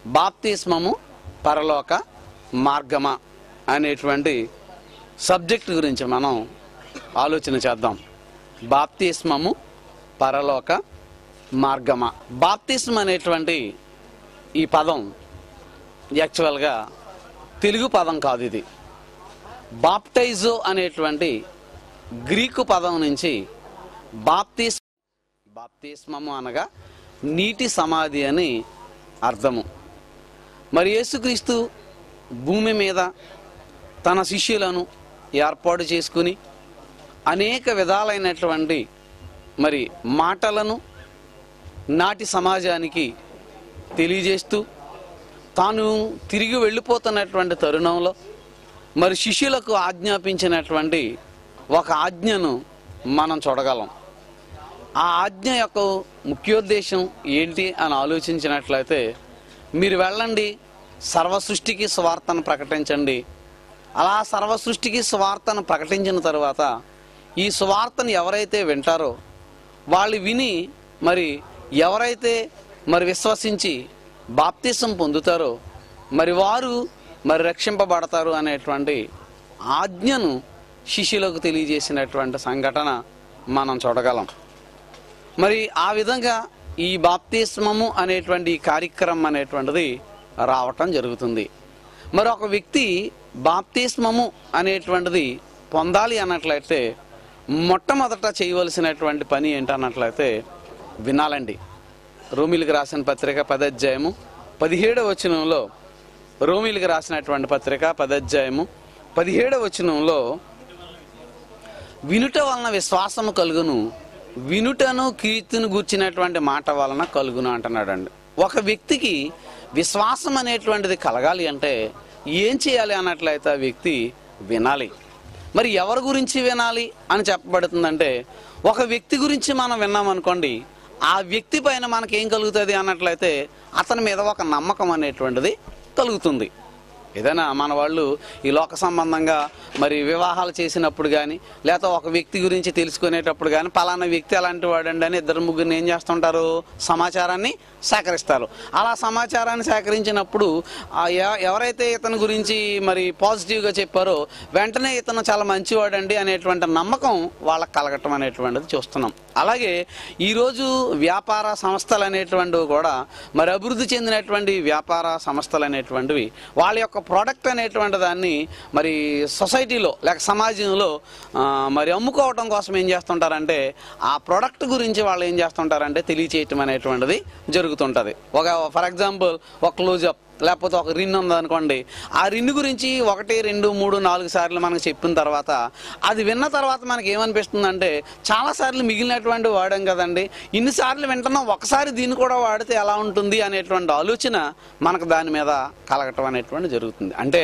బాప్తిస్మము పరలోక మార్గమా అనేటువంటి సబ్జెక్ట్ గురించి మనం ఆలోచన చేద్దాం బాప్తిస్మము పరలోక మార్గమా బాప్తిస్మం అనేటువంటి ఈ పదం యాక్చువల్గా తెలుగు పదం కాదు ఇది బాప్టైజో అనేటువంటి గ్రీకు పదం నుంచి బాప్తిస్ బాప్తిస్మము అనగా నీటి సమాధి అని అర్థము మరి యేసుక్రీస్తు భూమి మీద తన శిష్యులను ఏర్పాటు చేసుకుని అనేక విధాలైనటువంటి మరి మాటలను నాటి సమాజానికి తెలియజేస్తూ తాను తిరిగి వెళ్ళిపోతున్నటువంటి తరుణంలో మరి శిష్యులకు ఆజ్ఞాపించినటువంటి ఒక ఆజ్ఞను మనం చూడగలం ఆ ఆజ్ఞ యొక్క ముఖ్యోద్దేశం ఏంటి అని ఆలోచించినట్లయితే మీరు వెళ్ళండి సర్వ సృష్టికి స్వార్థను ప్రకటించండి అలా సర్వ సృష్టికి స్వార్థను ప్రకటించిన తరువాత ఈ స్వార్థను ఎవరైతే వింటారో వాళ్ళు విని మరి ఎవరైతే మరి విశ్వసించి బాప్తిసం పొందుతారో మరి వారు మరి రక్షింపబడతారు అనేటువంటి ఆజ్ఞను శిష్యులకు తెలియజేసినటువంటి సంఘటన మనం చూడగలం మరి ఆ విధంగా ఈ బాప్తిస్మము అనేటువంటి ఈ కార్యక్రమం అనేటువంటిది రావటం జరుగుతుంది మరి ఒక వ్యక్తి బాప్తిస్మము అనేటువంటిది పొందాలి అన్నట్లయితే మొట్టమొదట చేయవలసినటువంటి పని ఏంటన్నట్లయితే వినాలండి రోమిలికి రాసిన పత్రిక పదధ్యాయము పదిహేడవ వచనంలో రోమిలికి రాసినటువంటి పత్రిక పదధ్యాయము పదిహేడవ వచనంలో వినుట వలన విశ్వాసము కలుగును వినుటను కీర్తిని గూర్చినటువంటి మాట వలన కలుగును అంటున్నాడండి ఒక వ్యక్తికి విశ్వాసం అనేటువంటిది కలగాలి అంటే ఏం చేయాలి అన్నట్లయితే ఆ వ్యక్తి వినాలి మరి ఎవరి గురించి వినాలి అని చెప్పబడుతుందంటే ఒక వ్యక్తి గురించి మనం విన్నామనుకోండి ఆ వ్యక్తి పైన మనకేం కలుగుతుంది అన్నట్లయితే అతని మీద ఒక నమ్మకం అనేటువంటిది కలుగుతుంది ఏదైనా మన వాళ్ళు ఈ లోక సంబంధంగా మరి వివాహాలు చేసినప్పుడు కానీ లేకపోతే ఒక వ్యక్తి గురించి తెలుసుకునేటప్పుడు కానీ పలానా వ్యక్తి అలాంటి వాడండి అని ఇద్దరు ముగ్గురిని ఏం చేస్తుంటారు సమాచారాన్ని సేకరిస్తారు అలా సమాచారాన్ని సేకరించినప్పుడు ఆ ఎవ- ఎవరైతే ఇతని గురించి మరి పాజిటివ్గా చెప్పారో వెంటనే ఇతను చాలా మంచివాడండి అనేటువంటి నమ్మకం వాళ్ళకి కలగటం అనేటువంటిది చూస్తున్నాం అలాగే ఈరోజు వ్యాపార సంస్థలు అనేటువంటివి కూడా మరి అభివృద్ధి చెందినటువంటి వ్యాపార సంస్థలు అనేటువంటివి వాళ్ళ యొక్క ప్రోడక్ట్ అనేటువంటి దాన్ని మరి సొసైటీలో లేక సమాజంలో ఆ, మరి అమ్ముకోవటం కోసం ఏం చేస్తుంటారంటే ఆ ప్రోడక్ట్ గురించి వాళ్ళు ఏం చేస్తుంటారంటే తెలియచేయటం అనేటువంటిది జరుగుతుంటుంది ఒక ఫర్ ఎగ్జాంపుల్ ఒక క్లోజప్ లేకపోతే ఒక రిన్ ఉందనుకోండి ఆ రిన్ గురించి ఒకటి రెండు మూడు నాలుగు సార్లు మనకు చెప్పిన తర్వాత అది విన్న తర్వాత మనకి ఏమనిపిస్తుందంటే చాలాసార్లు మిగిలినటువంటి వాడాం కదండి ఇన్నిసార్లు వింటున్నాం ఒకసారి దీన్ని కూడా వాడితే ఎలా ఉంటుంది అనేటువంటి ఆలోచన మనకు దాని మీద కలగటం అనేటువంటి జరుగుతుంది అంటే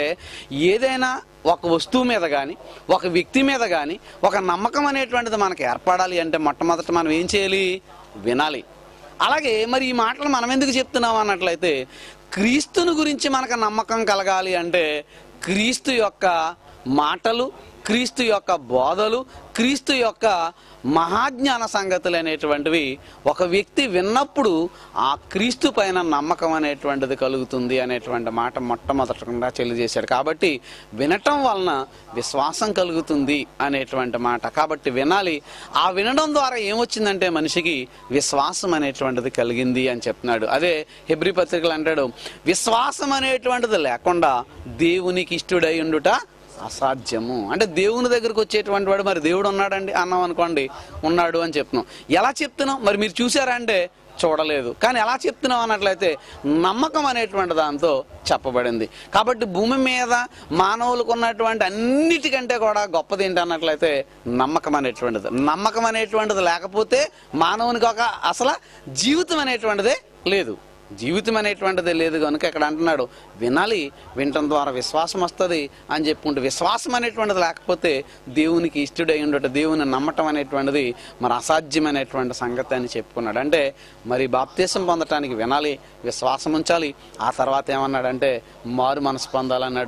ఏదైనా ఒక వస్తువు మీద కానీ ఒక వ్యక్తి మీద కానీ ఒక నమ్మకం అనేటువంటిది మనకు ఏర్పడాలి అంటే మొట్టమొదట మనం ఏం చేయాలి వినాలి అలాగే మరి ఈ మాటలు మనం ఎందుకు చెప్తున్నాం అన్నట్లయితే క్రీస్తుని గురించి మనకు నమ్మకం కలగాలి అంటే క్రీస్తు యొక్క మాటలు క్రీస్తు యొక్క బోధలు క్రీస్తు యొక్క మహాజ్ఞాన సంగతులు అనేటువంటివి ఒక వ్యక్తి విన్నప్పుడు ఆ క్రీస్తు పైన నమ్మకం అనేటువంటిది కలుగుతుంది అనేటువంటి మాట మొట్టమొదటగా తెలియజేశాడు కాబట్టి వినటం వలన విశ్వాసం కలుగుతుంది అనేటువంటి మాట కాబట్టి వినాలి ఆ వినడం ద్వారా ఏమొచ్చిందంటే మనిషికి విశ్వాసం అనేటువంటిది కలిగింది అని చెప్తున్నాడు అదే హెబ్రి పత్రికలు అంటాడు విశ్వాసం అనేటువంటిది లేకుండా దేవునికి ఇష్టడై ఉండుట అసాధ్యము అంటే దేవుని దగ్గరకు వచ్చేటువంటి వాడు మరి దేవుడు ఉన్నాడండి అన్నాం అనుకోండి ఉన్నాడు అని చెప్తున్నాం ఎలా చెప్తున్నాం మరి మీరు చూసారా అంటే చూడలేదు కానీ ఎలా చెప్తున్నాం అన్నట్లయితే నమ్మకం అనేటువంటి దాంతో చెప్పబడింది కాబట్టి భూమి మీద మానవులకు ఉన్నటువంటి అన్నిటికంటే కూడా గొప్పది ఏంటి అన్నట్లయితే నమ్మకం అనేటువంటిది నమ్మకం అనేటువంటిది లేకపోతే మానవునికి ఒక అసలు జీవితం అనేటువంటిదే లేదు జీవితం అనేటువంటిది లేదు కనుక ఇక్కడ అంటున్నాడు వినాలి వినటం ద్వారా విశ్వాసం వస్తుంది అని చెప్పుకుంటూ విశ్వాసం అనేటువంటిది లేకపోతే దేవునికి ఇష్టడై ఉండట దేవుని నమ్మటం అనేటువంటిది మరి అసాధ్యమైనటువంటి సంగతి అని చెప్పుకున్నాడు అంటే మరి బాప్తీసం పొందటానికి వినాలి విశ్వాసం ఉంచాలి ఆ తర్వాత ఏమన్నాడంటే మారు మనసు పొందాలన్నాడు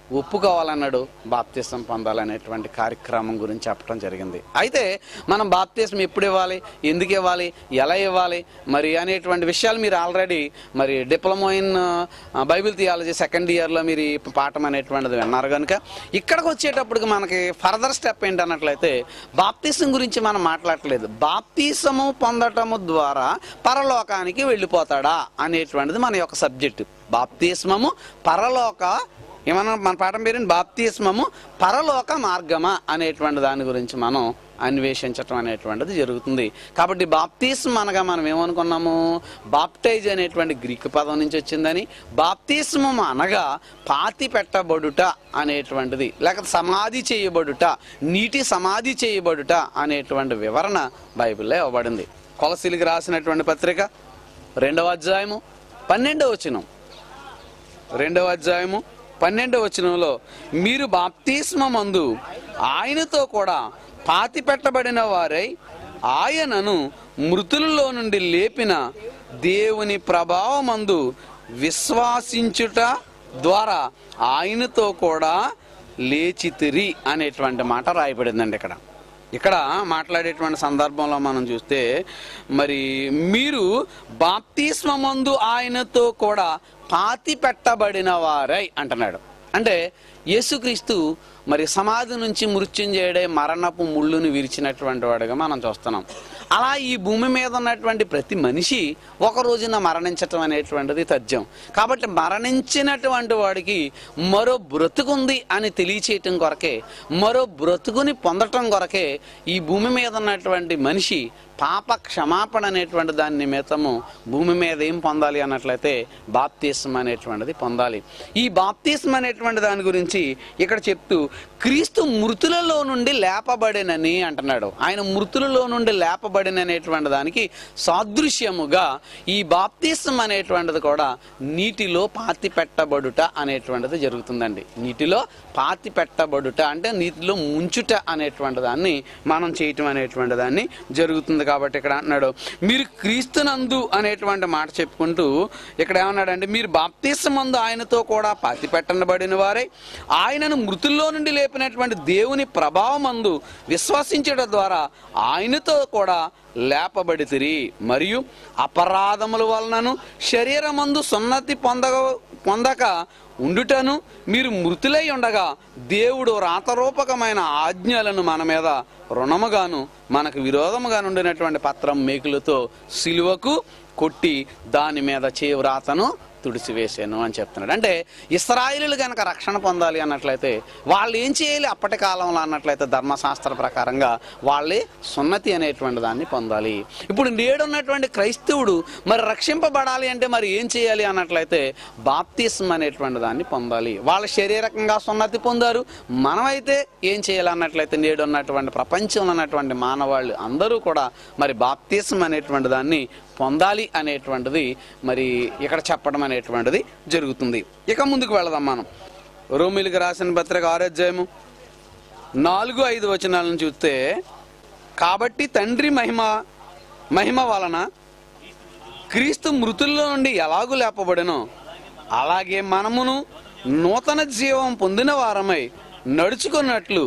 ఒప్పుకోవాలన్నాడు బాప్తిసం పొందాలనేటువంటి కార్యక్రమం గురించి చెప్పడం జరిగింది అయితే మనం బాప్తిసం ఎప్పుడు ఇవ్వాలి ఎందుకు ఇవ్వాలి ఎలా ఇవ్వాలి మరి అనేటువంటి విషయాలు మీరు ఆల్రెడీ మరి diploma in uh, Bible theology second ఇయర్లో మీరు ఈ పాఠం అనేటువంటిది విన్నారు కనుక ఇక్కడికి వచ్చేటప్పటికి మనకి ఫర్దర్ స్టెప్ ఏంటన్నట్లయితే బాప్తిసం గురించి మనం మాట్లాడట్లేదు బాప్తిసము పొందటము ద్వారా పరలోకానికి వెళ్ళిపోతాడా అనేటువంటిది మన యొక్క సబ్జెక్టు బాప్తిస్మము పరలోక ఏమన్నా మన పాఠం పేరు బాప్తిస్మము పరలోక మార్గమా అనేటువంటి దాని గురించి మనం అన్వేషించటం అనేటువంటిది జరుగుతుంది కాబట్టి బాప్తిస్మ్ అనగా మనం ఏమనుకున్నాము బాప్టైజ్ అనేటువంటి గ్రీక్ పదం నుంచి వచ్చిందని బాప్తిస్మం అనగా పాతి పెట్టబడుట అనేటువంటిది లేకపోతే సమాధి చేయబడుట నీటి సమాధి చేయబడుట అనేటువంటి వివరణ బైబిల్లో ఇవ్వబడింది కొలసిలికి రాసినటువంటి పత్రిక రెండవ అధ్యాయము పన్నెండవ వచనం రెండవ అధ్యాయము పన్నెండవ వచనంలో మీరు బాప్తిస్మందు ఆయనతో కూడా పాతి పెట్టబడిన వారై ఆయనను మృతులలో నుండి లేపిన దేవుని ప్రభావమందు విశ్వాసించుట ద్వారా ఆయనతో కూడా లేచితిరి అనేటువంటి మాట రాయబడిందండి ఇక్కడ ఇక్కడ మాట్లాడేటువంటి సందర్భంలో మనం చూస్తే మరి మీరు బాప్తిస్మందు ఆయనతో కూడా పాతి పెట్టబడిన వారై అంటున్నాడు అంటే యేసుక్రీస్తు మరి సమాధి నుంచి మృత్యుంజయుడే మరణపు ముళ్ళును విరిచినటువంటి వాడుగా మనం చూస్తున్నాం అలా ఈ భూమి మీద ఉన్నటువంటి ప్రతి మనిషి ఒక రోజున మరణించటం అనేటువంటిది తథ్యం కాబట్టి మరణించినటువంటి వాడికి మరో బ్రతుకుంది అని తెలియచేయటం కొరకే మరో బ్రతుకుని పొందటం కొరకే ఈ భూమి మీద ఉన్నటువంటి మనిషి పాప క్షమాపణ అనేటువంటి దాని నిమిత్తము భూమి మీద ఏం పొందాలి అన్నట్లయితే బాప్తిస్మ అనేటువంటిది పొందాలి ఈ బాప్తిస్మ అనేటువంటి దాని గురించి ఇక్కడ చెప్తూ క్రీస్తు మృతులలో నుండి లేపబడినని అంటున్నాడు ఆయన మృతులలో నుండి లేపబడిన అనేటువంటి దానికి సాదృశ్యముగా ఈ బాప్తిస్మ అనేటువంటిది కూడా నీటిలో పాతి పెట్టబడుట అనేటువంటిది జరుగుతుందండి నీటిలో పాతి పెట్టబడుట అంటే నీటిలో ముంచుట అనేటువంటి దాన్ని మనం చేయటం అనేటువంటి దాన్ని జరుగుతుంది కాబట్టి ఇక్కడ అంటున్నాడు మీరు క్రీస్తునందు అనేటువంటి మాట చెప్పుకుంటూ ఇక్కడ ఏమన్నాడంటే మీరు బాప్తిస్మందు ఆయనతో కూడా పాతి పెట్టబడిన వారే ఆయనను మృతుల్లో నుండి లేపినటువంటి దేవుని ప్రభావమందు విశ్వసించడం ద్వారా ఆయనతో కూడా లేపబడితిరి మరియు అపరాధముల వలనను శరీరమందు సున్నతి పొందగ పొందక ఉండుటను మీరు మృతులై ఉండగా దేవుడు రాతరూపకమైన ఆజ్ఞలను మన మీద రుణముగాను మనకు విరోధముగా ఉండినటువంటి పత్రం మేకులతో సిలువకు కొట్టి దాని మీద చేవ్రాతను తుడిసివేసాను అని చెప్తున్నాడు అంటే ఇస్రాయిలు కనుక రక్షణ పొందాలి అన్నట్లయితే వాళ్ళు ఏం చేయాలి అప్పటి కాలంలో అన్నట్లయితే ధర్మశాస్త్ర ప్రకారంగా వాళ్ళే సున్నతి అనేటువంటి దాన్ని పొందాలి ఇప్పుడు నేడున్నటువంటి క్రైస్తవుడు మరి రక్షింపబడాలి అంటే మరి ఏం చేయాలి అన్నట్లయితే బాప్తిస్మ్ అనేటువంటి దాన్ని పొందాలి వాళ్ళ శారీరకంగా సున్నతి పొందారు మనమైతే ఏం చేయాలి అన్నట్లయితే నేడు ఉన్నటువంటి ప్రపంచంలో ఉన్నటువంటి మానవాళ్ళు అందరూ కూడా మరి బాప్తిస్మ్ అనేటువంటి దాన్ని పొందాలి అనేటువంటిది మరి ఇక్కడ చెప్పడం అనేటువంటిది జరుగుతుంది ఇక ముందుకు వెళదాం మనం రోమిలికి రాసిన పత్రిక ఆరోగ్యము నాలుగు ఐదు వచనాలను చూస్తే కాబట్టి తండ్రి మహిమ మహిమ వలన క్రీస్తు మృతుల్లో నుండి ఎలాగూ లేపబడనో అలాగే మనమును నూతన జీవం పొందిన వారమై నడుచుకున్నట్లు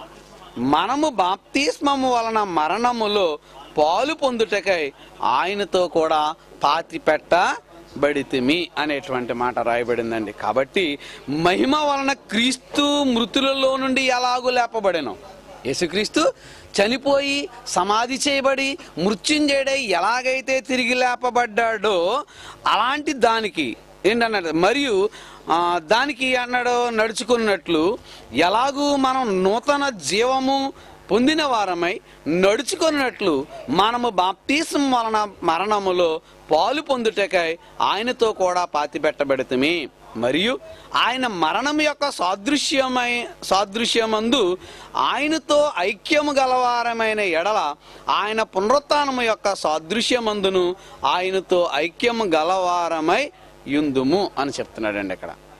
మనము బాప్తిస్మము వలన మరణములో పాలు పొందుటకై ఆయనతో కూడా పాతి పెట్టబడితిమి అనేటువంటి మాట రాయబడిందండి కాబట్టి మహిమ వలన క్రీస్తు మృతులలో నుండి ఎలాగూ లేపబడెను యేసుక్రీస్తు చనిపోయి సమాధి చేయబడి మృత్యుంజయుడై ఎలాగైతే తిరిగి లేపబడ్డాడో అలాంటి దానికి ఏంటన్నాడు మరియు ఆ, దానికి అన్నాడు నడుచుకున్నట్లు ఎలాగూ మనం నూతన జీవము పొందిన వారమై నడుచుకున్నట్లు మనము బాప్తీసం వలన మరణములో పాలు పొందుటకై ఆయనతో కూడా పాతి పెట్టబడితమి మరియు ఆయన మరణం యొక్క సాదృశ్యమై సాదృశ్యమందు ఆయనతో ఐక్యము గలవారమైన ఎడల ఆయన పునరుత్నము యొక్క సాదృశ్యమందును ఆయనతో ఐక్యము గలవారమై యుందుము అని చెప్తున్నాడండి ఇక్కడ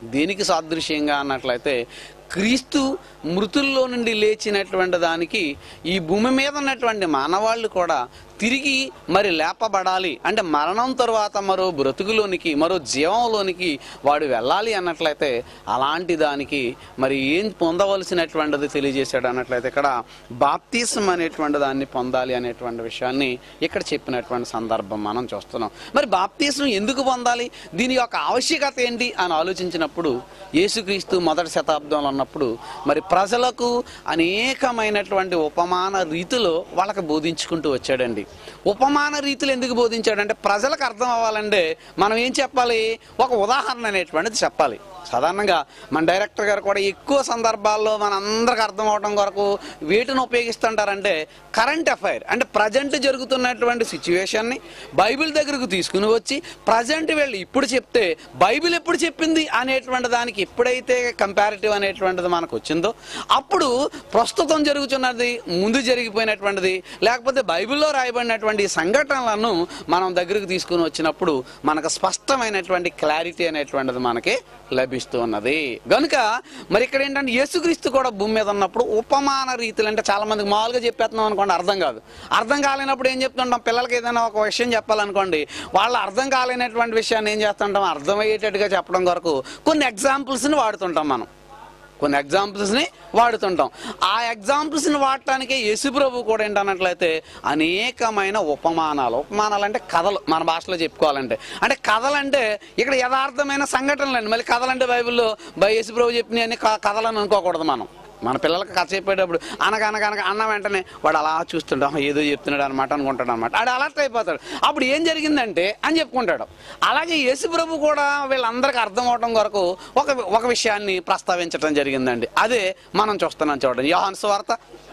దేనికి సాదృశ్యంగా అన్నట్లయితే క్రీస్తు మృతుల్లో నుండి లేచినటువంటి దానికి ఈ భూమి మీద ఉన్నటువంటి మానవాళ్ళు కూడా తిరిగి మరి లేపబడాలి అంటే మరణం తరువాత మరో బ్రతుకులోనికి మరో జీవంలోనికి వాడు వెళ్ళాలి అన్నట్లయితే అలాంటి దానికి మరి ఏం పొందవలసినటువంటిది తెలియజేశాడు అన్నట్లయితే ఇక్కడ బాప్తీసం అనేటువంటి దాన్ని పొందాలి అనేటువంటి విషయాన్ని ఇక్కడ చెప్పినటువంటి సందర్భం మనం చూస్తున్నాం మరి బాప్తీసం ఎందుకు పొందాలి దీని యొక్క ఆవశ్యకత ఏంటి అని ఆలోచించినప్పుడు యేసుక్రీస్తు మొదటి శతాబ్దంలో ఉన్నప్పుడు మరి ప్రజలకు అనేకమైనటువంటి ఉపమాన రీతిలో వాళ్ళకి బోధించుకుంటూ వచ్చాడండి ఉపమాన రీతులు ఎందుకు బోధించాడంటే ప్రజలకు అర్థం అవ్వాలంటే మనం ఏం చెప్పాలి ఒక ఉదాహరణ అనేటువంటిది చెప్పాలి సాధారణంగా మన డైరెక్టర్ గారు కూడా ఎక్కువ సందర్భాల్లో మన అందరికి అర్థం అవడం కొరకు వీటిని ఉపయోగిస్తుంటారంటే కరెంట్ అఫైర్ అంటే ప్రజెంట్ జరుగుతున్నటువంటి సిచ్యువేషన్ని బైబిల్ దగ్గరకు తీసుకుని వచ్చి ప్రజెంట్ వెళ్ళి ఇప్పుడు చెప్తే బైబిల్ ఎప్పుడు చెప్పింది అనేటువంటి దానికి ఎప్పుడైతే కంపారిటివ్ అనేటువంటిది మనకు వచ్చిందో అప్పుడు ప్రస్తుతం జరుగుతున్నది ముందు జరిగిపోయినటువంటిది లేకపోతే బైబిల్లో రాయబడినటువంటి సంఘటనలను మనం దగ్గరకు తీసుకుని వచ్చినప్పుడు మనకు స్పష్టమైనటువంటి క్లారిటీ అనేటువంటిది మనకి లభిస్తూ ఉన్నది గనుక మరి ఇక్కడ ఏంటంటే యేసుక్రీస్తు కూడా భూమి మీద ఉన్నప్పుడు ఉపమాన రీతులు అంటే చాలా మందికి మామూలుగా చెప్పేస్తున్నాం అనుకోండి అర్థం కాదు అర్థం కాలేనప్పుడు ఏం చెప్తుంటాం పిల్లలకి ఏదైనా ఒక విషయం చెప్పాలనుకోండి వాళ్ళు అర్థం కాలేనటువంటి విషయాన్ని ఏం చేస్తుంటాం అర్థమయ్యేటట్టుగా చెప్పడం కొరకు కొన్ని ఎగ్జాంపుల్స్ని వాడుతుంటాం మనం కొన్ని ఎగ్జాంపుల్స్ని వాడుతుంటాం ఆ ఎగ్జాంపుల్స్ని వాడటానికి యేసుప్రభు కూడా ఏంటన్నట్లయితే అనేకమైన ఉపమానాలు ఉపమానాలు అంటే కథలు మన భాషలో చెప్పుకోవాలంటే అంటే కథలు అంటే ఇక్కడ యథార్థమైన సంఘటనలు అండి మళ్ళీ కథలు అంటే బైబిల్లో బై యేసుప్రభు చెప్పినవి అన్ని క- కథలని అనుకోకూడదు మనం మన పిల్లలకి కథ చెప్పేటప్పుడు అనగా అనగా అనగా అన్న వెంటనే వాడు అలా చూస్తుంటాం ఏదో చెప్తున్నాడు అనమాట అనుకుంటాడు అనమాట ఆడు అలర్ట్ అయిపోతాడు అప్పుడు ఏం జరిగిందంటే అని చెప్పుకుంటాడు అలాగే యేసు ప్రభు కూడా వీళ్ళందరికీ అర్థం అవడం కొరకు ఒక ఒక విషయాన్ని ప్రస్తావించడం జరిగిందండి అదే మనం చూస్తున్నాం చూడండి యోహాను సువార్త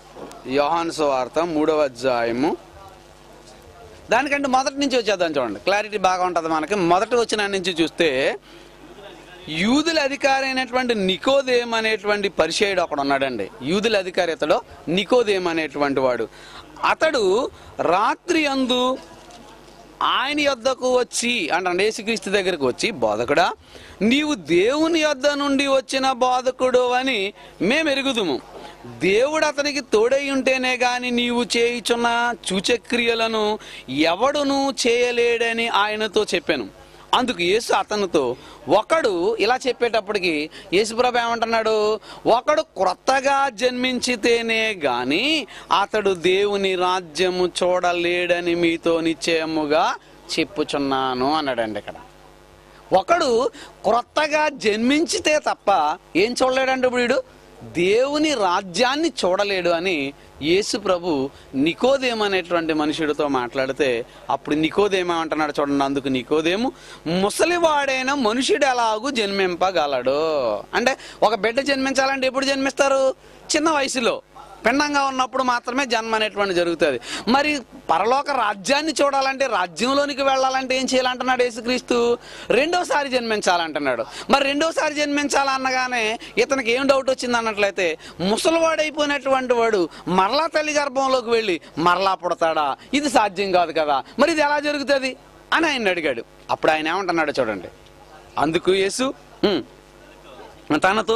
యోహాను సువార్త మూడవ అధ్యాయము దానికంటే మొదటి నుంచి వచ్చేద్దాం చూడండి క్లారిటీ బాగా ఉంటుంది మనకి మొదటి వచ్చిన నుంచి చూస్తే యూదుల అధికారి అయినటువంటి నికోదేం అనేటువంటి పరిచయుడు అక్కడ ఉన్నాడండి యూదుల అధికారి అతడు నికోదేం అనేటువంటి వాడు అతడు రాత్రి అందు ఆయన యొద్దకు వచ్చి అంటే యేసుక్రీస్తు దగ్గరకు వచ్చి బోధకుడా నీవు దేవుని యొద్ద నుండి వచ్చిన బోధకుడు అని మేము ఎరుగుదుము దేవుడు అతనికి తోడై ఉంటేనే గాని నీవు చేయుచున్న సూచక్రియలను ఎవడును చేయలేడని ఆయనతో చెప్పాను అందుకు యేసు అతనితో ఒకడు ఇలా చెప్పేటప్పటికి యేసుప్రభు ఏమంటున్నాడు ఒకడు క్రొత్తగా జన్మించితేనే గాని అతడు దేవుని రాజ్యము చూడలేడని మీతో నిశ్చయముగా చెప్పుచున్నాను అన్నాడండి ఇక్కడ ఒకడు క్రొత్తగా జన్మించితే తప్ప ఏం చూడలేడంటే ఇప్పుడు వీడు దేవుని రాజ్యాన్ని చూడలేడు అని యేసు ప్రభు నికోదేం అనేటువంటి మనుషుడితో మాట్లాడితే అప్పుడు నికోదేమేమంటున్నాడు చూడండి అందుకు నికోదేము ముసలివాడైన మనుషుడు ఎలాగూ జన్మింపగలడు అంటే ఒక బిడ్డ జన్మించాలంటే ఎప్పుడు జన్మిస్తారు చిన్న వయసులో పిండంగా ఉన్నప్పుడు మాత్రమే జన్మ అనేటువంటి జరుగుతుంది మరి పరలోక రాజ్యాన్ని చూడాలంటే రాజ్యంలోనికి వెళ్ళాలంటే ఏం చేయాలంటున్నాడు యేసుక్రీస్తు రెండోసారి జన్మించాలంటున్నాడు మరి రెండోసారి జన్మించాలన్నగానే ఇతనికి ఏం డౌట్ వచ్చింది అన్నట్లయితే ముసలివాడైపోయినటువంటి వాడు మరలా తల్లి గర్భంలోకి వెళ్ళి మరలా పుడతాడా ఇది సాధ్యం కాదు కదా మరి ఇది ఎలా జరుగుతుంది అని ఆయన అడిగాడు అప్పుడు ఆయన ఏమంటున్నాడు చూడండి అందుకు యేసు "ఉమ్, తనతో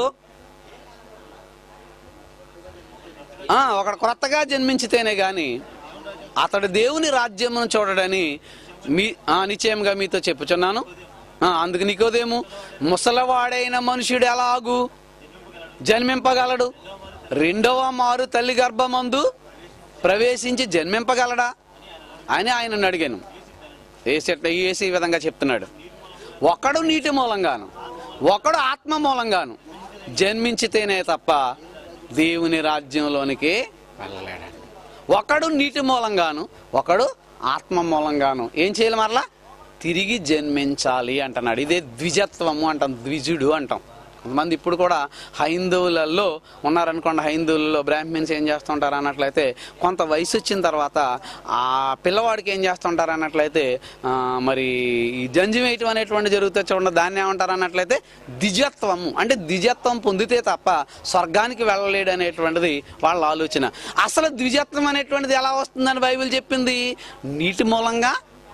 ఆ, ఒకడు క్రొత్తగా జన్మించితేనే గాని అతడు దేవుని రాజ్యమును చూడడని మీ ఆ, నిశ్చయంగా మీతో చెప్పుచున్నాను ఆ, అందుకు నీకోదేమో ముసలవాడైన మనుషుడు ఎలాగు జన్మింపగలడు రెండవ మారు తల్లి గర్భమందు ప్రవేశించి జన్మింపగలడా అని ఆయనను అడిగాను ఏసే ఏసీ ఈ విధంగా చెప్తున్నాడు ఒకడు నీటి మూలంగాను ఒకడు ఆత్మ మూలంగాను జన్మించితేనే తప్ప దేవుని రాజ్యంలోనికి వెళ్ళలేడండి ఒకడు నీటి మూలంగాను ఒకడు ఆత్మ మూలంగాను ఏం చేయాలి మరలా తిరిగి జన్మించాలి అంటున్నాడు ఇదే ద్విజత్వము అంటాం ద్విజుడు అంటాం కొంతమంది ఇప్పుడు కూడా హైందవులలో ఉన్నారనుకోండి హైందవులలో బ్రాహ్మిన్స్ ఏం చేస్తుంటారు అన్నట్లయితే కొంత వయసు వచ్చిన తర్వాత ఆ పిల్లవాడికి ఏం చేస్తుంటారు అన్నట్లయితే ఆ, మరి ఈ జంజి వేయటం అనేటువంటి జరుగుతుంది చూడండి దాన్ని ఏమంటారు అన్నట్లయితే ద్విజత్వము అంటే ద్విజత్వం పొందితే తప్ప స్వర్గానికి వెళ్ళలేడు అనేటువంటిది వాళ్ళ ఆలోచన అసలు ద్విజత్వం అనేటువంటిది ఎలా వస్తుందని బైబిల్ చెప్పింది నీటి మూలంగా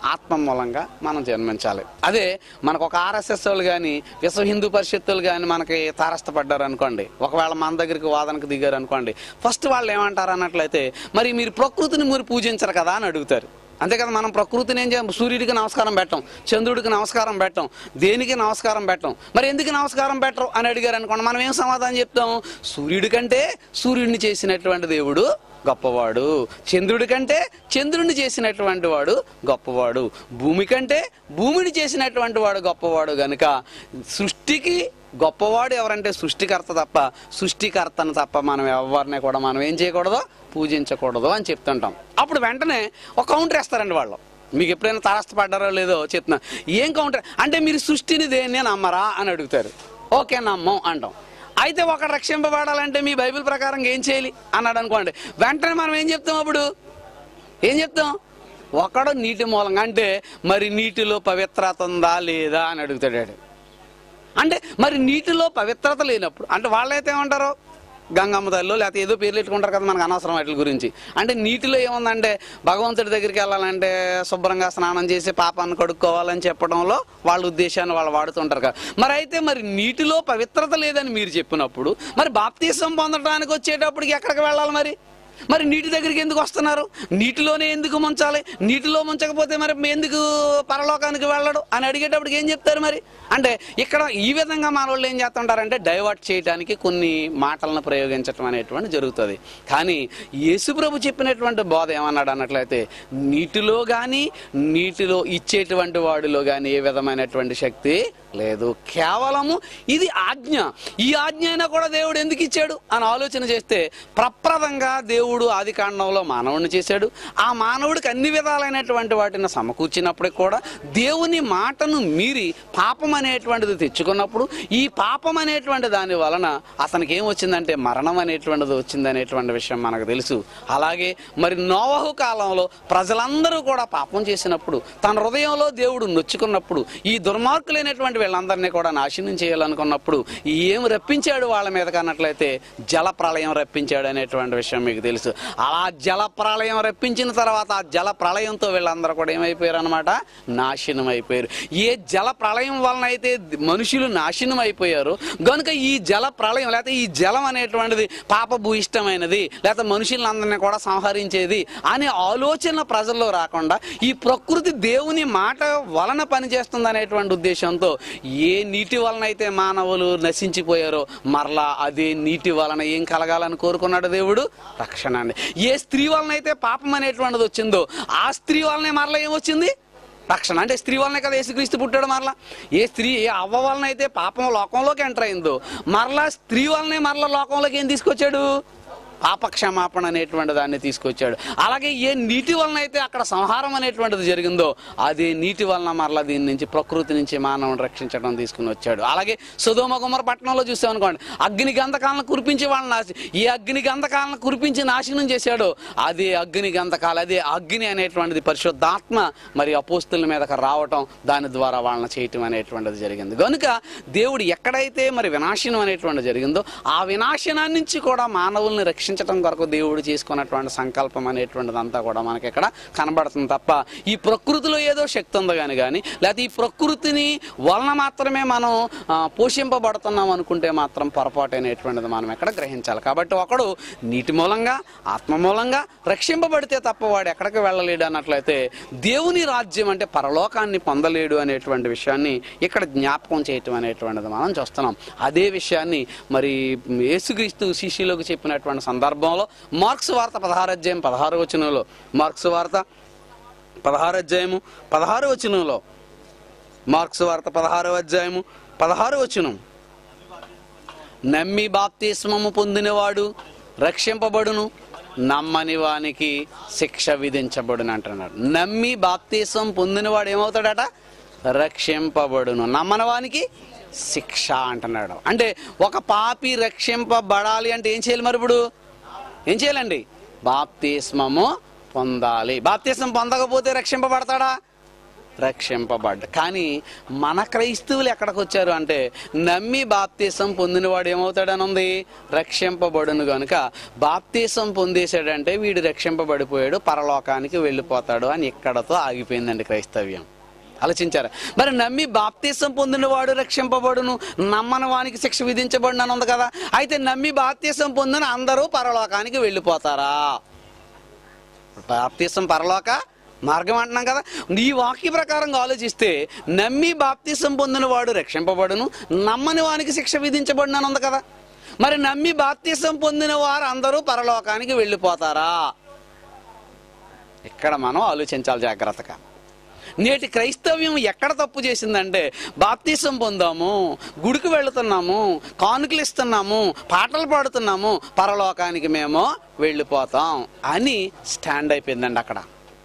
ఆత్మ మూలంగా మనం జన్మించాలి అదే మనకు ఒక ఆర్ఎస్ఎస్ వాళ్ళు కానీ విశ్వ హిందూ పరిషత్తులు కానీ మనకి తారస్థపడ్డారు అనుకోండి ఒకవేళ మన దగ్గరికి వాదనకు దిగారు అనుకోండి ఫస్ట్ వాళ్ళు ఏమంటారు అన్నట్లయితే మరి మీరు ప్రకృతిని మీరు పూజించరు కదా అని అడుగుతారు అంతే కదా మనం ప్రకృతిని ఏం చేయం సూర్యుడికి నమస్కారం పెట్టం చంద్రుడికి నమస్కారం పెట్టం దేనికి నమస్కారం పెట్టం మరి ఎందుకు నమస్కారం పెట్టరు అని అడిగారు అనుకోండి మనం ఏం సమాధానం చెప్తాం సూర్యుడి కంటే సూర్యుడిని చేసినటువంటి దేవుడు గొప్పవాడు చంద్రుడి కంటే చంద్రుడిని చేసినటువంటి వాడు గొప్పవాడు భూమి కంటే భూమిని చేసినటువంటి వాడు గొప్పవాడు గనుక సృష్టికి గొప్పవాడు ఎవరంటే సృష్టికర్త తప్ప సృష్టికర్తను తప్ప మనం ఎవరిని కూడా మనం ఏం చేయకూడదు పూజించకూడదు అని చెప్తుంటాం అప్పుడు వెంటనే ఒక కౌంటర్ వేస్తారండి వాళ్ళు మీకు ఎప్పుడైనా తారస్థపడ్డారో లేదో చెప్తున్నా ఏం కౌంటర్ అంటే మీరు సృష్టిని దేన్ని నమ్మరా అని అడుగుతారు ఓకే నమ్మం అంటాం అయితే ఒకడు రక్షింపబడాలంటే మీ బైబిల్ ప్రకారం ఏం చేయాలి అన్నాడు అనుకోండి వెంటనే మనం ఏం చెప్తాం అప్పుడు ఏం చెప్తాం ఒకడు నీటి మూలంగా అంటే మరి నీటిలో పవిత్రత ఉందా లేదా అని అడుగుతాడు వాడు. అంటే మరి నీటిలో పవిత్రత లేనప్పుడు అంటే వాళ్ళైతే ఏమంటారు గంగమ్మ తల్లి లేకపోతే ఏదో పేర్లు పెట్టుకుంటారు కదా మనకు అనవసరం వాటి గురించి అంటే నీటిలో ఏముందంటే భగవంతుడి దగ్గరికి వెళ్ళాలంటే శుభ్రంగా స్నానం చేసి పాపాన్ని కడుక్కోవాలని చెప్పడంలో వాళ్ళ ఉద్దేశాన్ని వాళ్ళు వాడుతుంటారు కదా మరి అయితే మరి నీటిలో పవిత్రత లేదని మీరు చెప్పినప్పుడు మరి బాప్తీసం పొందడానికి వచ్చేటప్పటికి ఎక్కడికి వెళ్ళాలి మరి మరి నీటి దగ్గరికి ఎందుకు వస్తున్నారు నీటిలోనే ఎందుకు ముంచాలి నీటిలో ముంచకపోతే మరి ఎందుకు పరలోకానికి వెళ్ళడు అని అడిగేటప్పటికి ఏం చెప్తారు మరి అంటే ఇక్కడ ఈ విధంగా మన వాళ్ళు ఏం చేస్తుంటారంటే డైవర్ట్ చేయడానికి కొన్ని మాటలను ప్రయోగించడం అనేటువంటి జరుగుతుంది కానీ యేసుప్రభు చెప్పినటువంటి బోధ ఏమన్నాడు అన్నట్లయితే నీటిలో కానీ నీటిలో ఇచ్చేటువంటి వాడిలో కానీ ఏ విధమైనటువంటి శక్తి లేదు కేవలము ఇది ఆజ్ఞ ఈ ఆజ్ఞ అయినా కూడా దేవుడు ఎందుకు ఇచ్చాడు అని ఆలోచన చేస్తే ప్రప్రదంగా దేవుడు ఆది కాండంలో మానవుడిని చేశాడు ఆ మానవుడికి అన్ని విధాలైనటువంటి వాటిని సమకూర్చినప్పటికి కూడా దేవుని మాటను మీరి పాపం అనేటువంటిది తెచ్చుకున్నప్పుడు ఈ పాపం అనేటువంటి దాని వలన అతనికి ఏం వచ్చిందంటే మరణం అనేటువంటిది వచ్చిందనేటువంటి విషయం మనకు తెలుసు అలాగే మరి నోవహు కాలంలో ప్రజలందరూ కూడా పాపం చేసినప్పుడు తన హృదయంలో దేవుడు నొచ్చుకున్నప్పుడు ఈ దుర్మార్గులైనటువంటి వీళ్ళందరినీ కూడా నాశనం చేయాలనుకున్నప్పుడు ఏం రప్పించాడు వాళ్ళ మీద కన్నట్లయితే జల ప్రళయం రప్పించాడు అనేటువంటి విషయం మీకు తెలుసు అలా జల ప్రళయం రప్పించిన తర్వాత ఆ జల ప్రళయంతో వీళ్ళందరూ కూడా ఏమైపోయారు అనమాట నాశనం అయిపోయారు ఏ జల ప్రళయం వలన అయితే మనుషులు నాశనం అయిపోయారు గనుక ఈ జల ప్రళయం లేకపోతే ఈ జలం అనేటువంటిది పాపభూయిష్టమైనది లేకపోతే మనుషులందరినీ కూడా సంహరించేది అనే ఆలోచన ప్రజల్లో రాకుండా ఈ ప్రకృతి దేవుని మాట వలన పనిచేస్తుంది అనేటువంటి ఉద్దేశంతో ఏ నీటి వలన అయితే మానవులు నశించిపోయారో మరలా అదే నీటి వలన ఏం కలగాలని కోరుకున్నాడు దేవుడు రక్షణ అండి ఏ స్త్రీ వలన అయితే పాపం అనేటువంటిది వచ్చిందో ఆ స్త్రీ వలనే మరలా ఏమొచ్చింది రక్షణ అంటే స్త్రీ వలనే కదా యేసుక్రీస్తు పుట్టాడు మరలా ఏ స్త్రీ ఏ అవ్వ వలన అయితే పాపం లోకంలోకి ఎంటర్ అయిందో మరలా స్త్రీ వలనే మరలా లోకంలోకి ఏం తీసుకొచ్చాడు పాప క్షమాపణ అనేటువంటి దాన్ని తీసుకొచ్చాడు అలాగే ఏ నీటి వలన అయితే అక్కడ సంహారం అనేటువంటిది జరిగిందో అదే నీటి వలన మరలా దీని నుంచి ప్రకృతి నుంచి మానవుని రక్షించడం తీసుకుని వచ్చాడు అలాగే సుధోమ కుమార పట్టణంలో చూసాం అనుకోండి అగ్ని గంధకాలను కురిపించి వాళ్ళని నాశ ఏ అగ్ని గంధకాలను కురిపించి నాశనం చేశాడో అదే అగ్ని గంధకాలు అదే అగ్ని అనేటువంటిది పరిశుద్ధాత్మ మరి అపోస్తుల మీదకి రావటం దాని ద్వారా వాళ్ళని చేయటం అనేటువంటిది జరిగింది కనుక దేవుడు ఎక్కడైతే మరి వినాశనం అనేటువంటిది జరిగిందో ఆ వినాశనాన్ని నుంచి కూడా మానవుల్ని రక్షించడం కొరకు దేవుడు చేసుకున్నటువంటి సంకల్పం అనేటువంటిది అంతా కూడా మనకి ఇక్కడ కనబడుతుంది తప్ప ఈ ప్రకృతిలో ఏదో శక్తి ఉంది కానీ కానీ లేకపోతే ఈ ప్రకృతిని వలన మాత్రమే మనం ఆ, పోషింపబడుతున్నాం అనుకుంటే మాత్రం పొరపాటు అనేటువంటిది మనం ఇక్కడ గ్రహించాలి కాబట్టి ఒకడు నీటి మూలంగా ఆత్మ మూలంగా రక్షింపబడితే తప్ప వాడు ఎక్కడికి వెళ్ళలేడు అన్నట్లయితే దేవుని రాజ్యం అంటే పరలోకాన్ని పొందలేడు అనేటువంటి విషయాన్ని ఇక్కడ జ్ఞాపకం చేయటం అనేటువంటిది మనం చూస్తున్నాం అదే విషయాన్ని మరి యేసుక్రీస్తు శిష్యులకు చెప్పినటువంటి సందర్భంలో మార్క్స్ వార్త పదహారు అధ్యాయం పదహారు వచనంలో మార్క్స్ వార్త పదహారు అధ్యాయము పదహారు వచనంలో మార్క్స్ వార్త పదహారో అధ్యాయము పదహారు వచనం నమ్మి బాప్తిస్మము పొందినవాడు రక్షింపబడును నమ్మని వానికి శిక్ష విధించబడును అంటున్నాడు నమ్మి బాప్తిస్వం పొందినవాడు ఏమవుతాడట రక్షింపబడును నమ్మని వానికి శిక్ష అంటున్నాడు అంటే ఒక పాపి రక్షింపబడాలి అంటే ఏం చేయాలి మరి ఇప్పుడు ఏం చేయాలండి బాప్తిస్మము పొందాలి బాప్తిస్మం పొందకపోతే రక్షింపబడతాడా రక్షింపబడ్డ కానీ మన క్రైస్తవులు ఎక్కడికి వచ్చారు అంటే నమ్మి బాప్తీసం పొందినవాడు ఏమవుతాడని ఉంది రక్షింపబడును గనుక బాప్తీసం పొందేశాడంటే వీడు రక్షింపబడిపోయాడు పరలోకానికి వెళ్ళిపోతాడు అని ఇక్కడతో ఆగిపోయిందండి క్రైస్తవ్యం ఆలోచించారా మరి నమ్మి బాప్తీసం పొందినవాడు రక్షింపబడును నమ్మని వానికి శిక్ష విధించబడిన ఉంది కదా అయితే నమ్మి బాప్తీసం పొందిన అందరూ పరలోకానికి వెళ్ళిపోతారా బాప్తీసం పరలోక మార్గం అంటున్నాం కదా ఈ వాక్య ప్రకారంగా ఆలోచిస్తే నమ్మి బాప్తీసం పొందిన వాడు రక్షింపబడును నమ్మని వానికి శిక్ష విధించబడిన ఉంది కదా మరి నమ్మి బాప్తీసం పొందిన వారు అందరూ పరలోకానికి వెళ్ళిపోతారా ఇక్కడ మనం ఆలోచించాలి జాగ్రత్తగా నేటి క్రైస్తవ్యం ఎక్కడ తప్పు చేసిందంటే బాప్తీసం పొందాము గుడికి వెళుతున్నాము కానుకలు ఇస్తున్నాము పాటలు పాడుతున్నాము పరలోకానికి మేము వెళ్ళిపోతాం అని స్టాండ్ అయిపోయిందండి అక్కడ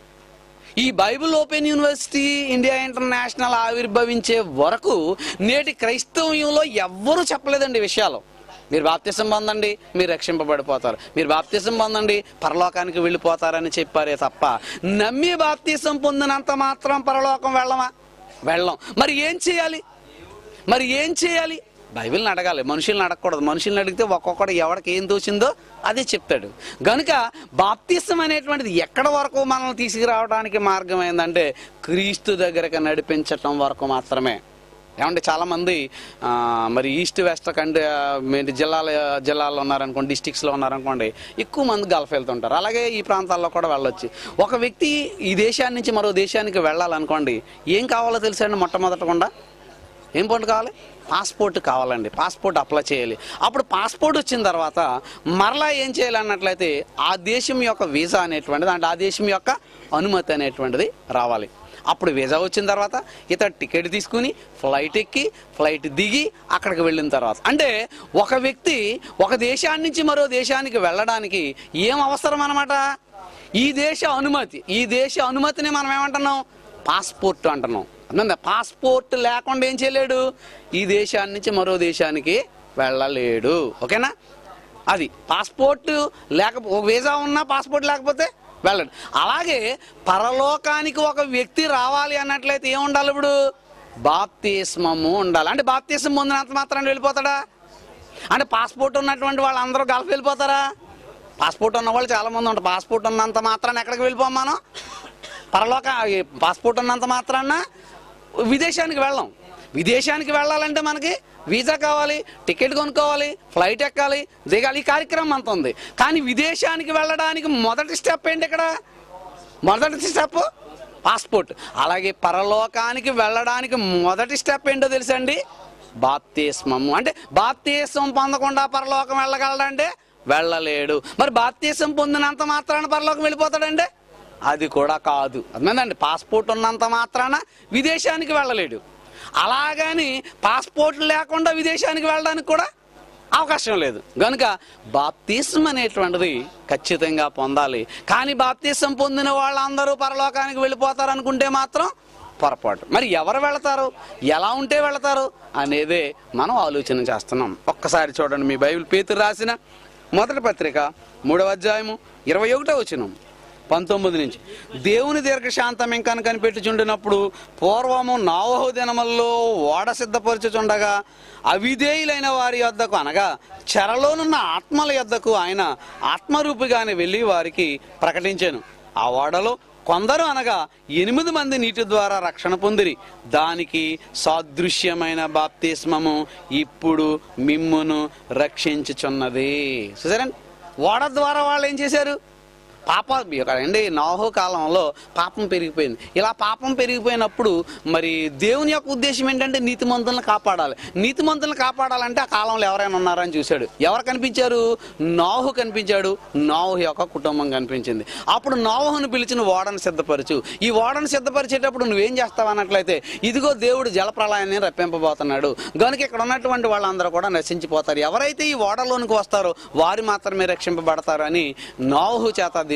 ఈ Bible open university India international ఆవిర్భవించే వరకు నేటి క్రైస్తవ్యంలో ఎవ్వరూ చెప్పలేదండి ఈ విషయాలు మీరు బాప్తిసం పొందండి మీరు రక్షింపబడిపోతారు మీరు బాప్తిసం పొందండి పరలోకానికి వెళ్ళిపోతారని చెప్పారే తప్ప నమ్మి బాప్తిసం పొందినంత మాత్రం పరలోకం వెళ్ళమా వెళ్ళం మరి ఏం చేయాలి మరి ఏం చేయాలి బైబిల్ని అడగాలి మనుషుల్ని అడగకూడదు మనుషుల్ని అడిగితే ఒక్కొక్కడు ఎవరికి ఏం తోచిందో అదే చెప్తాడు గనుక బాప్తిసం అనేటువంటిది ఎక్కడ వరకు మనల్ని తీసుకురావడానికి మార్గం ఏంటంటే క్రీస్తు దగ్గరకు నడిపించటం వరకు మాత్రమే ఏమంటే చాలా మంది ఆ, మరి ఈస్ట్ వెస్ట్ కంటే ఏంటి జిల్లాల జిల్లాల్లో ఉన్నారనుకోండి డిస్టిక్స్లో ఉన్నారనుకోండి ఎక్కువ మంది గల్ఫ్ వెళ్తుంటారు అలాగే ఈ ప్రాంతాల్లో కూడా వెళ్ళొచ్చు ఒక వ్యక్తి ఈ దేశాన్ని నుంచి మరో దేశానికి వెళ్ళాలనుకోండి ఏం కావాలో తెలుసండి మొట్టమొదటకుండా ఏం పండు కావాలి పాస్పోర్ట్ కావాలండి పాస్పోర్ట్ అప్లై చేయాలి అప్పుడు పాస్పోర్ట్ వచ్చిన తర్వాత మరలా ఏం చేయాలి అన్నట్లయితే ఆ దేశం యొక్క వీసా అనేటువంటిది అంటే ఆ దేశం యొక్క అనుమతి అనేటువంటిది రావాలి అప్పుడు వీసా వచ్చిన తర్వాత ఇతడు టికెట్ తీసుకుని ఫ్లైట్ ఎక్కి ఫ్లైట్ దిగి అక్కడికి వెళ్ళిన తర్వాత అంటే ఒక వ్యక్తి ఒక దేశాన్ని నుంచి మరో దేశానికి వెళ్ళడానికి ఏం అవసరం అనమాట ఈ దేశ అనుమతి ఈ దేశ అనుమతిని మనం ఏమంటున్నాం పాస్పోర్ట్ అంటున్నాం అర్థమైందా పాస్పోర్ట్ లేకుండా ఏం చేయలేడు ఈ దేశాన్ని నుంచి మరో దేశానికి వెళ్ళలేడు ఓకేనా అది పాస్పోర్ట్ లేకపో ఒక వీసా ఉన్నా పాస్పోర్ట్ లేకపోతే వెళ్ళడు అలాగే పరలోకానికి ఒక వ్యక్తి రావాలి అన్నట్లయితే ఏం ఉండాలి ఇప్పుడు బాప్తిస్మము ఉండాలి అంటే బాప్తిస్మం పొందినంత మాత్రాన్ని వెళ్ళిపోతాడా అంటే పాస్పోర్ట్ ఉన్నటువంటి వాళ్ళు అందరూ గల్ఫ్ వెళ్ళిపోతారా పాస్పోర్ట్ ఉన్న వాళ్ళు చాలా మంది ఉంటారు పాస్పోర్ట్ ఉన్నంత మాత్రాన్ని ఎక్కడికి వెళ్ళిపోం మనం పరలోక ఈ పాస్పోర్ట్ ఉన్నంత మాత్రాన విదేశానికి వెళ్ళాం విదేశానికి వెళ్ళాలంటే మనకి వీసా కావాలి టికెట్ కొనుక్కోవాలి ఫ్లైట్ ఎక్కాలి దిగాలి ఈ కార్యక్రమం అంత ఉంది కానీ విదేశానికి వెళ్ళడానికి మొదటి స్టెప్ ఏంటి ఇక్కడ మొదటి స్టెప్ పాస్పోర్ట్ అలాగే పరలోకానికి వెళ్ళడానికి మొదటి స్టెప్ ఏంటో తెలుసండి బాప్తిస్మము అంటే బాప్తిస్మం పొందకుండా పరలోకం వెళ్ళగలడంటే వెళ్ళలేడు మరి బాప్తిస్మం పొందినంత మాత్రాన పరలోకం వెళ్ళిపోతాడంటే అది కూడా కాదు అర్థమైందండి పాస్పోర్ట్ ఉన్నంత మాత్రాన విదేశానికి వెళ్ళలేడు అలాగని పాస్పోర్ట్ లేకుండా విదేశానికి వెళ్ళడానికి కూడా అవకాశం లేదు గనుక బాప్తిసం అనేటువంటిది ఖచ్చితంగా పొందాలి కానీ బాప్తిసం పొందిన వాళ్ళందరూ పరలోకానికి వెళ్ళిపోతారు అనుకుంటే మాత్రం పొరపాటు మరి ఎవరు వెళతారు ఎలా ఉంటే వెళతారు అనేదే మనం ఆలోచన చేస్తున్నాం ఒక్కసారి చూడండి మీ బైబిల్ పేతురు రాసిన మొదటి పత్రిక మూడవ అధ్యాయము ఇరవై ఒకటో వచ్చినాం పంతొమ్మిది నుంచి దేవుని దీర్ఘశాంతం ఇంకా కనిపెట్టుచుండినప్పుడు పూర్వము నావహు దినముల్లో ఓడ సిద్ధపరచుచుండగా అవిధేయులైన వారి యొద్దకు అనగా చెరలోనున్న ఆత్మల యొద్దకు ఆయన ఆత్మరూపిగానే వెళ్ళి వారికి ప్రకటించాను ఆ ఓడలో కొందరు అనగా ఎనిమిది మంది నీటి ద్వారా రక్షణ పొందిరి దానికి సాదృశ్యమైన బాప్తిస్మము ఇప్పుడు మిమ్మును రక్షించుచున్నది చూసారండి ఓడ ద్వారా వాళ్ళు ఏం చేశారు పాప అండి నాహో కాలంలో పాపం పెరిగిపోయింది ఇలా పాపం పెరిగిపోయినప్పుడు మరి దేవుని యొక్క ఉద్దేశం ఏంటంటే నీతిమంతులను కాపాడాలి నీతిమంతులను కాపాడాలంటే ఆ కాలంలో ఎవరైనా ఉన్నారని చూశాడు ఎవరు కనిపించారు నాహు కనిపించాడు నాహు యొక్క కుటుంబం కనిపించింది అప్పుడు నాహును పిలిచిన ఓడను సిద్ధపరచు ఈ ఓడను సిద్ధపరిచేటప్పుడు నువ్వేం చేస్తావు అన్నట్లయితే ఇదిగో దేవుడు జలప్రలయాన్ని రప్పింపబోతున్నాడు గనుక ఇక్కడ ఉన్నటువంటి వాళ్ళందరూ కూడా నశించిపోతారు ఎవరైతే ఈ ఓడలోనికి వస్తారో వారు మాత్రమే రక్షింపబడతారు అని నాహు చేత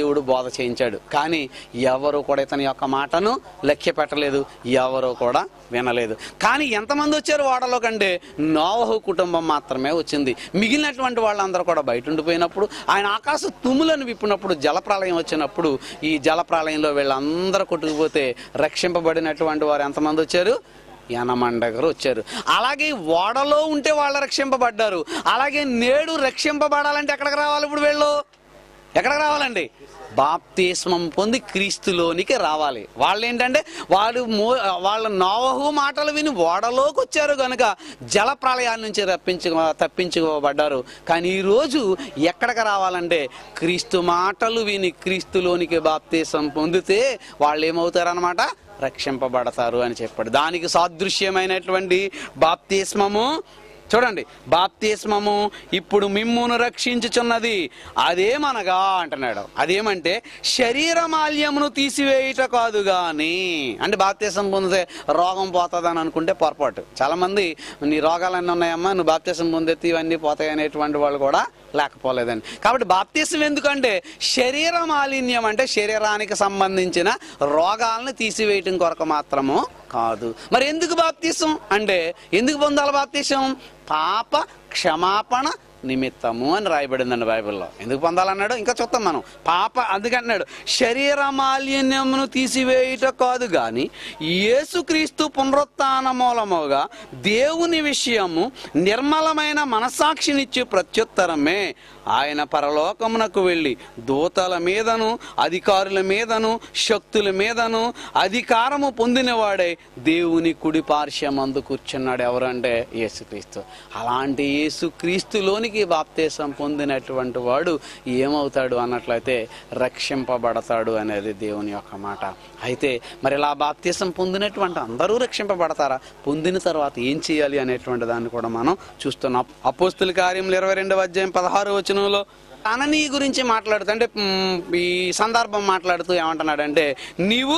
దేవుడు బోధ చేయించాడు కానీ ఎవరు కూడా ఇతని యొక్క మాటను లక్ష్య పెట్టలేదు ఎవరు కూడా వినలేదు కానీ ఎంతమంది వచ్చారు ఓడలో కంటే నోవహు కుటుంబం మాత్రమే వచ్చింది మిగిలినటువంటి వాళ్ళందరూ కూడా బయట ఉండిపోయినప్పుడు ఆయన ఆకాశ తుములను విప్పినప్పుడు జలప్రలయం వచ్చినప్పుడు ఈ జలప్రలయంలో వీళ్ళందరూ కొట్టుకుపోతే రక్షింపబడినటువంటి వారు ఎంతమంది వచ్చారు యనమండగరు వచ్చారు అలాగే ఓడలో ఉంటే వాళ్ళు రక్షింపబడ్డారు అలాగే నేడు రక్షింపబడాలంటే ఎక్కడికి రావాలి ఇప్పుడు వీళ్ళు ఎక్కడికి రావాలండి బాప్తిస్మం పొంది క్రీస్తులోనికి రావాలి వాళ్ళు ఏంటంటే వాళ్ళు మో వాళ్ళ నోవహు మాటలు విని ఓడలోకి వచ్చారు కనుక జల ప్రళయాల నుంచి రప్పించు తప్పించుకోబడ్డారు కానీ ఈరోజు ఎక్కడికి రావాలంటే క్రీస్తు మాటలు విని క్రీస్తులోనికి బాప్తిసం పొందితే వాళ్ళు ఏమవుతారనమాట రక్షింపబడతారు అని చెప్పాడు దానికి సాదృశ్యమైనటువంటి బాప్తిస్మము చూడండి బాప్తిస్మము ఇప్పుడు మిమ్మును రక్షించుచున్నది అదేమనగా అంటున్నాడు అదేమంటే శరీర మాల్యమును తీసివేయుట కాదు గాని అంటే బాప్తీసం పొందితే రోగం పోతుందని అనుకుంటే పొరపాటు చాలా మంది నీ రోగాలన్నీ ఉన్నాయమ్మా నువ్వు బాప్తీసం పొందితే ఇవన్నీ పోతాయి అనేటువంటి వాళ్ళు కూడా లేకపోలేదండి కాబట్టి బాప్తీసం ఎందుకంటే శరీర మాలిన్యం అంటే శరీరానికి సంబంధించిన రోగాలను తీసివేయటం కొరకు మాత్రము కాదు మరి ఎందుకు బాప్తీసం అంటే ఎందుకు పొందాలి బాప్తీసం పాప క్షమాపణ నిమిత్తము అని రాయబడిందండి బైబిల్లో ఎందుకు పొందాలన్నాడు ఇంకా చూస్తాం మనం పాప అందుకంటున్నాడు శరీర మాలిన్యమును తీసివేయుట కాదు గాని యేసుక్రీస్తు పునరుత్న మూలముగా దేవుని విషయము నిర్మలమైన మనసాక్షినిచ్చు ప్రత్యుత్తరమే ఆయన పరలోకమునకు వెళ్ళి దూతల మీదను అధికారుల మీదను శక్తుల మీదను అధికారము పొందినవాడే దేవుని కుడి పార్శ్వమందు కూర్చున్నాడు ఎవరంటే యేసుక్రీస్తు అలాంటి యేసుక్రీస్తులోనికి బాప్తేశం పొందినటువంటి వాడు ఏమవుతాడు అన్నట్లయితే రక్షింపబడతాడు అనేది దేవుని యొక్క మాట అయితే మరి ఇలా బాప్తీసం పొందినటువంటి అందరూ రక్షింపబడతారా పొందిన తర్వాత ఏం చేయాలి అనేటువంటి దాన్ని కూడా మనం చూస్తున్నాం అపోస్తుల కార్యములు ఇరవై రెండవ అధ్యాయం పదహారు వచనంలో అననీ గురించి మాట్లాడుతూ అంటే మ్, ఈ సందర్భం మాట్లాడుతూ ఏమంటున్నాడంటే నీవు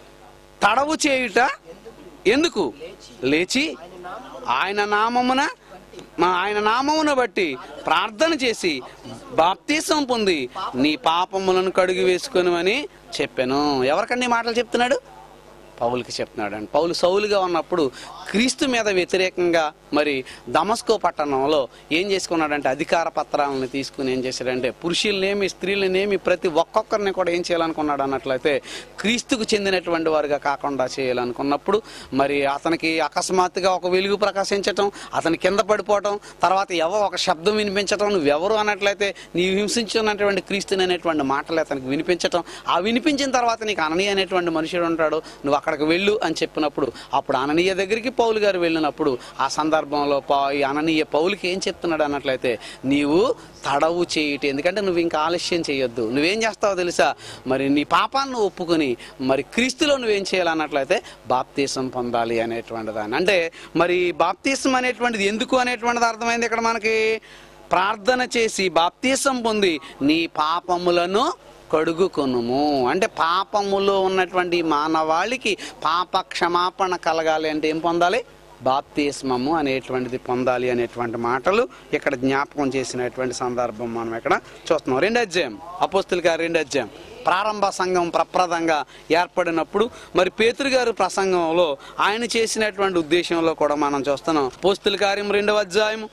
తడవు చేయుట ఎందుకు లేచి ఆయన నామమున మా ఆయన నామమున బట్టి ప్రార్థన చేసి బాప్తీసం పొంది నీ పాపములను కడుగు వేసుకొనివని చెప్పాను ఎవరికండి ఈ మాటలు చెప్తున్నాడు పౌలుకి చెప్తున్నాడు అండి పౌలు సౌలుగా ఉన్నప్పుడు క్రీస్తు మీద వ్యతిరేకంగా మరి దమస్కో పట్టణంలో ఏం చేసుకున్నాడంటే అధికార పత్రాలను తీసుకుని ఏం చేశాడంటే పురుషులనేమి స్త్రీలనేమి ప్రతి ఒక్కొక్కరిని కూడా ఏం చేయాలనుకున్నాడు అన్నట్లయితే క్రీస్తుకు చెందినటువంటి వారుగా కాకుండా చేయాలనుకున్నప్పుడు మరి అతనికి అకస్మాత్తుగా ఒక వెలుగు ప్రకాశించటం అతని కింద పడిపోవటం తర్వాత ఎవరో ఒక శబ్దం వినిపించటం నువ్వెవరు అన్నట్లయితే నీవు హింసించున్నటువంటి క్రీస్తుని అనేటువంటి మాటలు అతనికి వినిపించటం ఆ వినిపించిన తర్వాత నీకు అననీయ అనేటువంటి మనుషుడు ఉంటాడు నువ్వు అక్కడికి వెళ్ళు అని చెప్పినప్పుడు అప్పుడు అననీయ దగ్గరికి పౌలు గారు వెళ్ళినప్పుడు ఆ సందర్భంలో పా ఈ అననీయ పౌలుకి ఏం చెప్తున్నాడు అన్నట్లయితే నీవు తడవు చేయటి ఎందుకంటే నువ్వు ఇంకా ఆలస్యం చేయొద్దు నువ్వేం చేస్తావో తెలుసా మరి నీ పాపాన్ని ఒప్పుకొని మరి క్రీస్తులో నువ్వేం చేయాలన్నట్లయితే బాప్తీసం పొందాలి అనేటువంటి దాన్ని అంటే మరి బాప్తీసం అనేటువంటిది ఎందుకు అనేటువంటిది అర్థమైంది ఇక్కడ మనకి ప్రార్థన చేసి బాప్తీసం పొంది నీ పాపములను కడుగుకొనుము అంటే పాపములో ఉన్నటువంటి మానవాళికి పాప క్షమాపణ కలగాలి అంటే ఏం పొందాలి బాప్తిస్మము అనేటువంటిది పొందాలి అనేటువంటి మాటలు ఇక్కడ జ్ఞాపకం చేసినటువంటి సందర్భం మనం ఇక్కడ చూస్తున్నాం రెండు అధ్యాయం అపోస్తుల గారు రెండు అధ్యాయం ప్రారంభ సంఘం ప్రప్రదంగా ఏర్పడినప్పుడు మరి పేతురు గారు ప్రసంగంలో ఆయన చేసినటువంటి ఉద్దేశంలో కూడా మనం చూస్తున్నాం పోస్తుల కార్యం రెండవ అధ్యాయం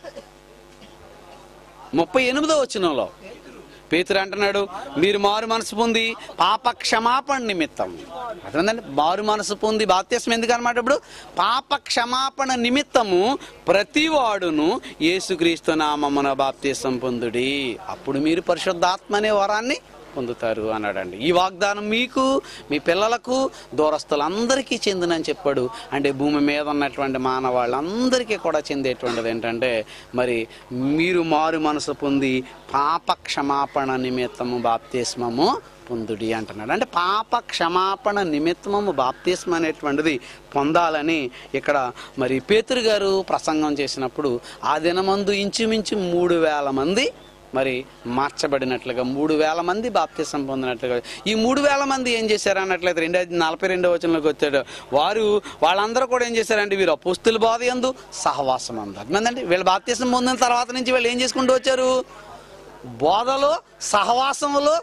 ముప్పై ఎనిమిదో వచ్చినంలో పేతురు అంటున్నాడు మీరు మారు మనసు పొంది పాప క్షమాపణ నిమిత్తం అర్థమైందండి మారు మనసు పొంది బాప్త్యసం ఎందుకు అనమాట ఇప్పుడు పాప క్షమాపణ నిమిత్తము ప్రతివాడును యేసుక్రీస్తు నామమున బాప్త్యసం పొందుడి అప్పుడు మీరు పరిశుద్ధాత్మ అనే వరాన్ని పొందుతారు అన్నాడండి ఈ వాగ్దానం మీకు మీ పిల్లలకు దూరస్తులందరికీ చెందినని చెప్పాడు అంటే భూమి మీద ఉన్నటువంటి మానవాళ్ళందరికీ కూడా చెందేటువంటిది ఏంటంటే మరి మీరు మారు మనసు పొంది పాప క్షమాపణ నిమిత్తము బాప్తిస్మము పొందుడి అంటున్నాడు అంటే పాప క్షమాపణ నిమిత్తము బాప్తిస్మ అనేటువంటిది పొందాలని ఇక్కడ మరి పేతురు గారు ప్రసంగం చేసినప్పుడు ఆ దినమందు ఇంచుమించు మూడు వేల మంది మరి మార్చబడినట్లుగా మూడు వేల మంది బాప్తిసం పొందినట్లుగా ఈ మూడు వేల మంది ఏం చేశారు అన్నట్లయితే రెండు నలభై రెండో వచనంలోకి వచ్చాడు వారు వాళ్ళందరూ కూడా ఏం చేశారంటే వీరు అపుస్తుల బాధ ఎందు సహవాసం అందు అర్థమైందండి వీళ్ళు బాప్తిసం పొందిన తర్వాత నుంచి వీళ్ళు ఏం చేసుకుంటూ వచ్చారు బోధలో సహవాసములో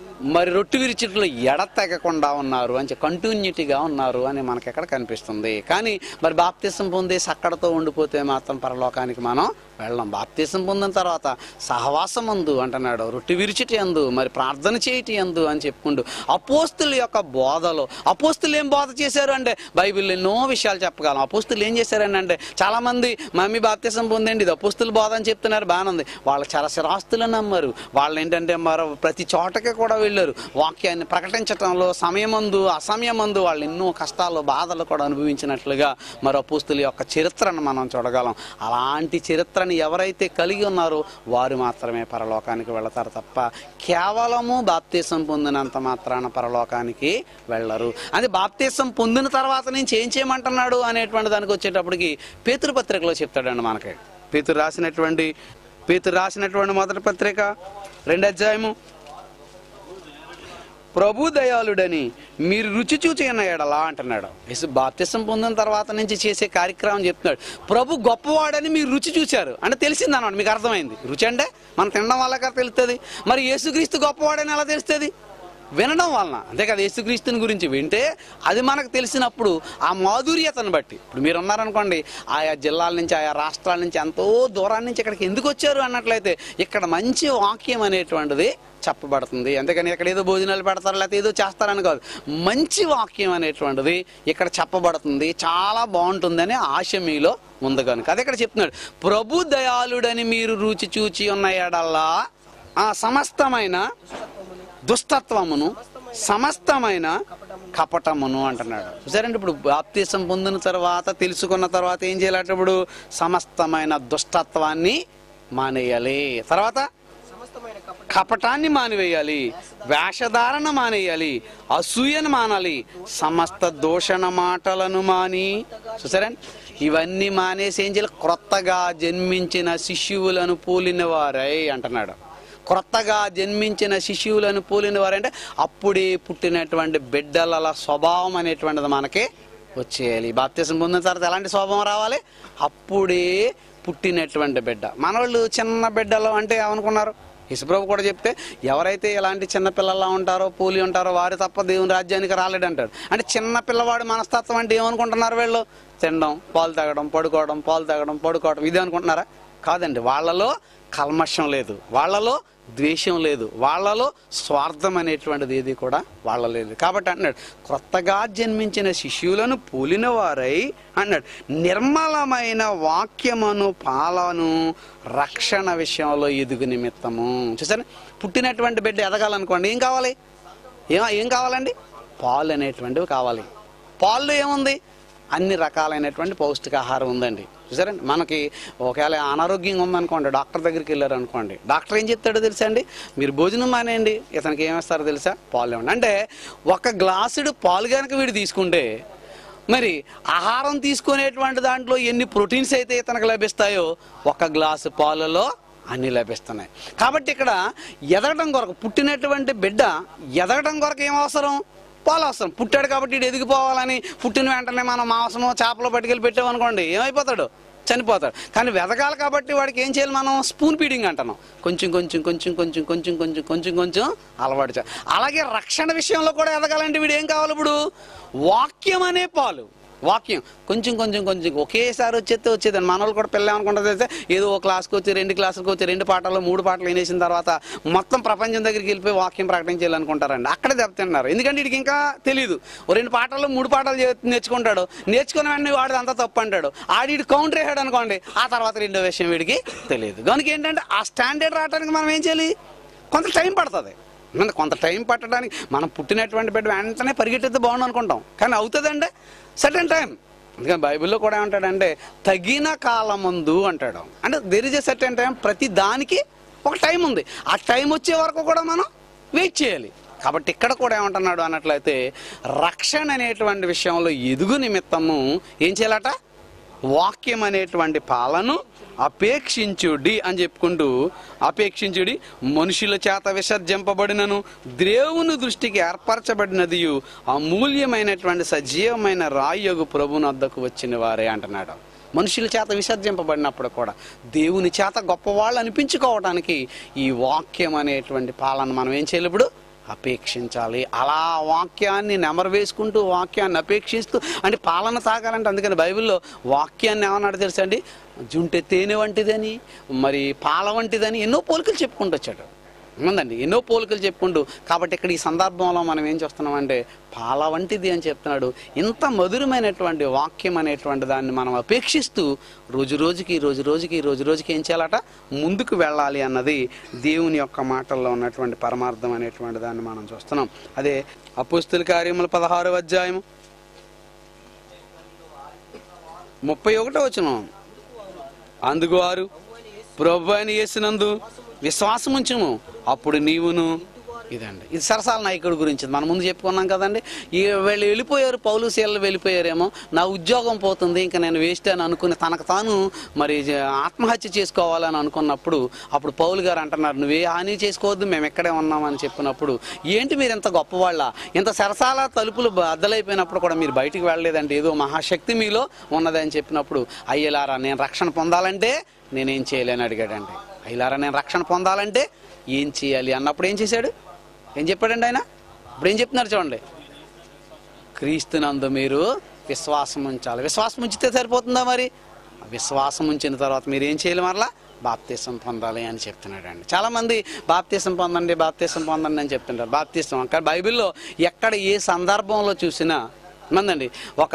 మరి రొట్టు విరిచిట్లో ఎడతెగకుండా ఉన్నారు అని కంటిన్యూటీగా ఉన్నారు అని మనకి ఎక్కడ కనిపిస్తుంది కానీ మరి బాప్తిసం పొందేసి అక్కడతో ఉండిపోతే మాత్రం పరలోకానికి మనం వెళ్ళం బాప్తిసం పొందిన తర్వాత సహవాసం అందు అంటున్నాడు రొట్టె విరిచిటి అందు మరి ప్రార్థన చేయటి అందు అని చెప్పుకుంటూ అపోస్తుల యొక్క బోధలో అపోస్తులు ఏం బోధ చేశారు అంటే బైబిల్ ఎన్నో విషయాలు చెప్పగలం అపోస్తులు ఏం చేశారని అంటే చాలా మంది మమ్మీ బాప్తిసం పొందండి ఇది అపోస్తుల బోధ అని చెప్తున్నారు బాగానే ఉంది వాళ్ళు చాలా స్థిరాస్తులు నమ్మారు వాళ్ళు ఏంటంటే మరో ప్రతి చోటకి కూడా వెళ్ళారు వాక్యాన్ని ప్రకటించటంలో సమయమందు అసమయమందు వాళ్ళు ఎన్నో కష్టాలు బాధలు కూడా అనుభవించినట్లుగా మరి అపోస్తుల యొక్క చరిత్రను మనం చూడగలం అలాంటి చరిత్రని ఎవరైతే కలిగి ఉన్నారో వారు మాత్రమే పరలోకానికి వెళతారు తప్ప కేవలము బాప్తీసం పొందినంత మాత్రాన పరలోకానికి వెళ్ళరు అది బాప్తీసం పొందిన తర్వాత నుంచి ఏం చేయమంటున్నాడు అనేటువంటి దానికి వచ్చేటప్పటికి పేతృపత్రికలో చెప్తాడండి మనకి పేతురు రాసినటువంటి పేతురు రాసినటువంటి మొదటి పత్రిక రెండు అధ్యాయము ప్రభు దయాళుడని మీరు రుచి చూచి ఉన్న ఎడలా అంటున్నాడు యేసు బాప్తిసం పొందిన తర్వాత నుంచి చేసే కార్యక్రమం చెప్తున్నాడు ప్రభు గొప్పవాడని మీరు రుచి చూశారు అంటే తెలిసింది అన్నమాట మీకు అర్థమైంది రుచి అంటే మనం తినడం వల్ల కదా తెలుస్తుంది మరి యేసుక్రీస్తు గొప్పవాడని ఎలా తెలుస్తుంది వినడం వలన అంతే కదా యేసుక్రీస్తుని గురించి వింటే అది మనకు తెలిసినప్పుడు ఆ మాధుర్యతను బట్టి ఇప్పుడు మీరు ఉన్నారనుకోండి ఆయా జిల్లాల నుంచి ఆయా రాష్ట్రాల నుంచి ఎంతో దూరాన్ని నుంచి ఇక్కడికి ఎందుకు వచ్చారు అన్నట్లయితే ఇక్కడ మంచి వాక్యం అనేటువంటిది చెప్పబడుతుంది అంతేకాని ఇక్కడ ఏదో భోజనాలు పెడతారు లేకపోతే ఏదో చేస్తారని కాదు మంచి వాక్యం అనేటువంటిది ఇక్కడ చెప్పబడుతుంది చాలా బాగుంటుందని ఆశ మీలో ఉంది కనుక అది ఇక్కడ చెప్తున్నాడు ప్రభు దయాళుడని మీరు రుచి చూచి ఉన్న ఎడల్లా ఆ సమస్తమైన దుష్టత్వమును సమస్తమైన కపటమును అంటున్నాడు సరేండి ఇప్పుడు బాప్తీసం పొందిన తర్వాత తెలుసుకున్న తర్వాత ఏం చేయాలంటే ఇప్పుడు సమస్తమైన దుష్టత్వాన్ని మానేయాలి తర్వాత సమస్తమైన కపట కపటాన్ని మానివేయాలి వేషధారణ మానేయాలి అసూయను మానాలి సమస్త దూషణ మాటలను మాని చూసారండి ఇవన్నీ మానేసి ఏం చేయాలి క్రొత్తగా జన్మించిన శిశువులను పోలిన వారై అంటున్నాడు క్రొత్తగా జన్మించిన శిశువులను పోలిన వారంటే అప్పుడే పుట్టినటువంటి బిడ్డల స్వభావం అనేటువంటిది మనకి వచ్చేయాలి బాప్తిసం పొందిన తర్వాత ఎలాంటి స్వభావం రావాలి అప్పుడే పుట్టినటువంటి బిడ్డ మనవాళ్ళు చిన్న బిడ్డలు అంటే ఏమనుకున్నారు యేసుప్రభు కూడా చెప్తే ఎవరైతే ఇలాంటి చిన్న పిల్లల్లా ఉంటారో పూలి ఉంటారో వారు తప్ప దేవుని రాజ్యానికి రాలేడంటాడు అంటే చిన్న పిల్లవాడి మనస్తత్వం అంటే ఏమనుకుంటున్నారు వీళ్ళు తినడం పాలు తాగడం పడుకోవడం పాలు తాగడం పడుకోవడం ఇదే అనుకుంటున్నారా కాదండి వాళ్ళలో కల్మషం లేదు వాళ్ళలో ద్వేషం లేదు వాళ్ళలో స్వార్థం అనేటువంటిది ఏది కూడా వాళ్ళ లేదు కాబట్టి అంటున్నాడు క్రొత్తగా జన్మించిన శిష్యులను పూలిన వారై అన్నాడు నిర్మలమైన వాక్యమును పాలను రక్షణ విషయంలో ఎదుగు నిమిత్తము చూసారా పుట్టినటువంటి బిడ్డ ఎదగాలనుకోండి ఏం కావాలి ఏం ఏం కావాలండి పాలు అనేటువంటివి కావాలి పాలు ఏముంది అన్ని రకాలైనటువంటి పౌష్టికాహారం ఉందండి చూసారండి మనకి ఒకవేళ అనారోగ్యంగా ఉందనుకోండి డాక్టర్ దగ్గరికి వెళ్ళారు అనుకోండి డాక్టర్ ఏం చెప్తాడో తెలుసా అండి మీరు భోజనం మానేయండి ఇతనికి ఏమేస్తారో తెలుసా పాలు ఇవ్వండి అంటే ఒక గ్లాసుడు పాలు కనుక వీడు తీసుకుంటే మరి ఆహారం తీసుకునేటువంటి దాంట్లో ఎన్ని ప్రోటీన్స్ అయితే ఇతనికి లభిస్తాయో ఒక గ్లాసు పాలలో అన్ని లభిస్తున్నాయి కాబట్టి ఇక్కడ ఎదగడం కొరకు పుట్టినటువంటి బిడ్డ ఎదగడం కొరకు ఏం అవసరం పాలు అవసరం పుట్టాడు కాబట్టి వీడు ఎదిగిపోవాలని పుట్టిన వెంటనే మనం మాంసము చేపలు పట్టుకెళ్ళి పెట్టామనుకోండి ఏమైపోతాడు చనిపోతాడు కానీ వెదగాలి కాబట్టి వాడికి ఏం చేయాలి మనం స్పూన్ ఫీడింగ్ అంటున్నాం కొంచెం కొంచెం కొంచెం కొంచెం కొంచెం కొంచెం కొంచెం కొంచెం అలవాటు చేయాలి అలాగే రక్షణ విషయంలో కూడా ఎదగాలంటే వీడు ఏం కావాలి ఇప్పుడు వాక్యం అనే పాలు వాక్యం కొంచెం కొంచెం కొంచెం ఒకేసారి వచ్చేస్తే వచ్చేదండి మన వాళ్ళు కూడా పిల్ల ఏమనుకుంటుంది తెలిస్తే ఏదో ఒక క్లాస్కి వచ్చి రెండు క్లాసులకు వచ్చి రెండు పాటలు మూడు పాటలు వినేసిన తర్వాత మొత్తం ప్రపంచం దగ్గరికి వెళ్ళిపోయి వాక్యం ప్రకటించాలనుకుంటారండి అక్కడే దెబ్బతిన్నారు ఎందుకంటే వీడికి ఇంకా తెలియదు ఓ రెండు పాటలు మూడు పాటలు చే- నేర్చుకుంటాడు నేర్చుకున్న వెంటనే వాడు అంతా తప్పు అంటాడు ఆడి కౌంటర్ వేసాడు అనుకోండి ఆ తర్వాత రెండో విషయం వీడికి తెలియదు కనుక ఏంటంటే ఆ స్టాండర్డ్ రావడానికి మనం ఏం చేయాలి కొంత టైం పడుతుంది మన కొంత టైం పట్టడానికి మనం పుట్టినటువంటి బిడ్డ వెంటనే పరిగెట్టితే బాగుండు అనుకుంటాం కానీ అవుతుందంటే సర్టన్ టైం అందుకని బైబిల్లో కూడా ఏమంటాడంటే తగిన కాలమందు అంటాడు అంటే there is a certain time ప్రతి దానికి ఒక టైం ఉంది ఆ టైం వచ్చే వరకు కూడా మనం వెయిట్ చేయాలి కాబట్టి ఇక్కడ కూడా ఏమంటున్నాడు అన్నట్లయితే రక్షణ అనేటువంటి విషయంలో ఎదుగు నిమిత్తము ఏం చేయాలట వాక్యం అనేటువంటి పాలను అపేక్షించుడి అని చెప్పుకుంటూ అపేక్షించుడి మనుషుల చేత విసర్జింపబడినను దేవుని దృష్టికి ఏర్పరచబడినది అమూల్యమైనటువంటి సజీవమైన రాయగు ప్రభుని వద్దకు వచ్చిన వారే అంటున్నాడు మనుషుల చేత విసర్జింపబడినప్పుడు కూడా దేవుని చేత గొప్పవాళ్ళు అనిపించుకోవడానికి ఈ వాక్యం అనేటువంటి పాలన మనం ఏం చేయాలి ఇప్పుడు అపేక్షించాలి అలా వాక్యాన్ని నెమరు వేసుకుంటూ వాక్యాన్ని అపేక్షిస్తూ అంటే పాలన తాగాలంటే అందుకని బైబిల్లో వాక్యాన్ని ఏమన్నాడు తెలుసా అండి జుంటె తేనె వంటిదని మరి పాల వంటిదని ఎన్నో పోలికలు చెప్పుకుంటూ వచ్చాడు ఉందండి ఎన్నో పోలికలు చెప్పుకుంటూ కాబట్టి ఇక్కడ ఈ సందర్భంలో మనం ఏం చేస్తున్నామంటే పాల వంటిది అని చెప్తున్నాడు ఇంత మధురమైనటువంటి వాక్యం అనేటువంటి దాన్ని మనం అపేక్షిస్తూ రోజు రోజుకి రోజు రోజుకి రోజు రోజుకి ఏం చేయాలట ముందుకు వెళ్ళాలి అన్నది దేవుని యొక్క మాటల్లో ఉన్నటువంటి పరమార్థం అనేటువంటి దాన్ని మనం చూస్తున్నాం అదే అపుస్తుల కార్యముల పదహారు అధ్యాయము ముప్పై ఒకటో వచ్చిన అందుకు వారు ప్రభు అని చేసినందు విశ్వాసం ఉంచుము అప్పుడు నీవును ఇదండి ఇది సరసాల నాయకుడి గురించి మనం ముందు చెప్పుకున్నాం కదండి ఈ వీళ్ళు వెళ్ళిపోయారు పౌలు శీలలు వెళ్ళిపోయారేమో నా ఉద్యోగం పోతుంది ఇంకా నేను వేస్ట్ అని అనుకుని తనకు తాను మరి జ- ఆత్మహత్య చేసుకోవాలని అనుకున్నప్పుడు అప్పుడు పౌలు గారు అంటున్నారు నువ్వే హాని చేసుకోవద్దు మేము ఎక్కడే ఉన్నామని చెప్పినప్పుడు ఏంటి మీరు ఇంత గొప్పవాళ్ళ ఇంత సరసాల తలుపులు బద్దలైపోయినప్పుడు కూడా మీరు బయటికి వెళ్ళలేదంటే ఏదో మహాశక్తి మీలో ఉన్నదని చెప్పినప్పుడు అయ్యలారా నేను రక్షణ పొందాలంటే నేనేం చేయలేని అడిగాడండి అయ్యలారా నేను రక్షణ పొందాలంటే ఏం చేయాలి అన్నప్పుడు ఏం చేశాడు ఏం చెప్పాడండి ఆయన ఇప్పుడు ఏం చెప్తున్నారు చూడండి క్రీస్తునందు మీరు విశ్వాసం ఉంచాలి విశ్వాసం ఉంచితే సరిపోతుందా మరి విశ్వాసం ఉంచిన తర్వాత మీరు ఏం చేయాలి మరలా బాప్తీసం పొందాలి అని చెప్తున్నాడండి చాలా మంది బాప్తీసం పొందండి బాప్తీసం పొందండి అని చెప్తుంటారు బాప్తీసం కానీ బైబిల్లో ఎక్కడ ఏ సందర్భంలో చూసినా మందండి ఒక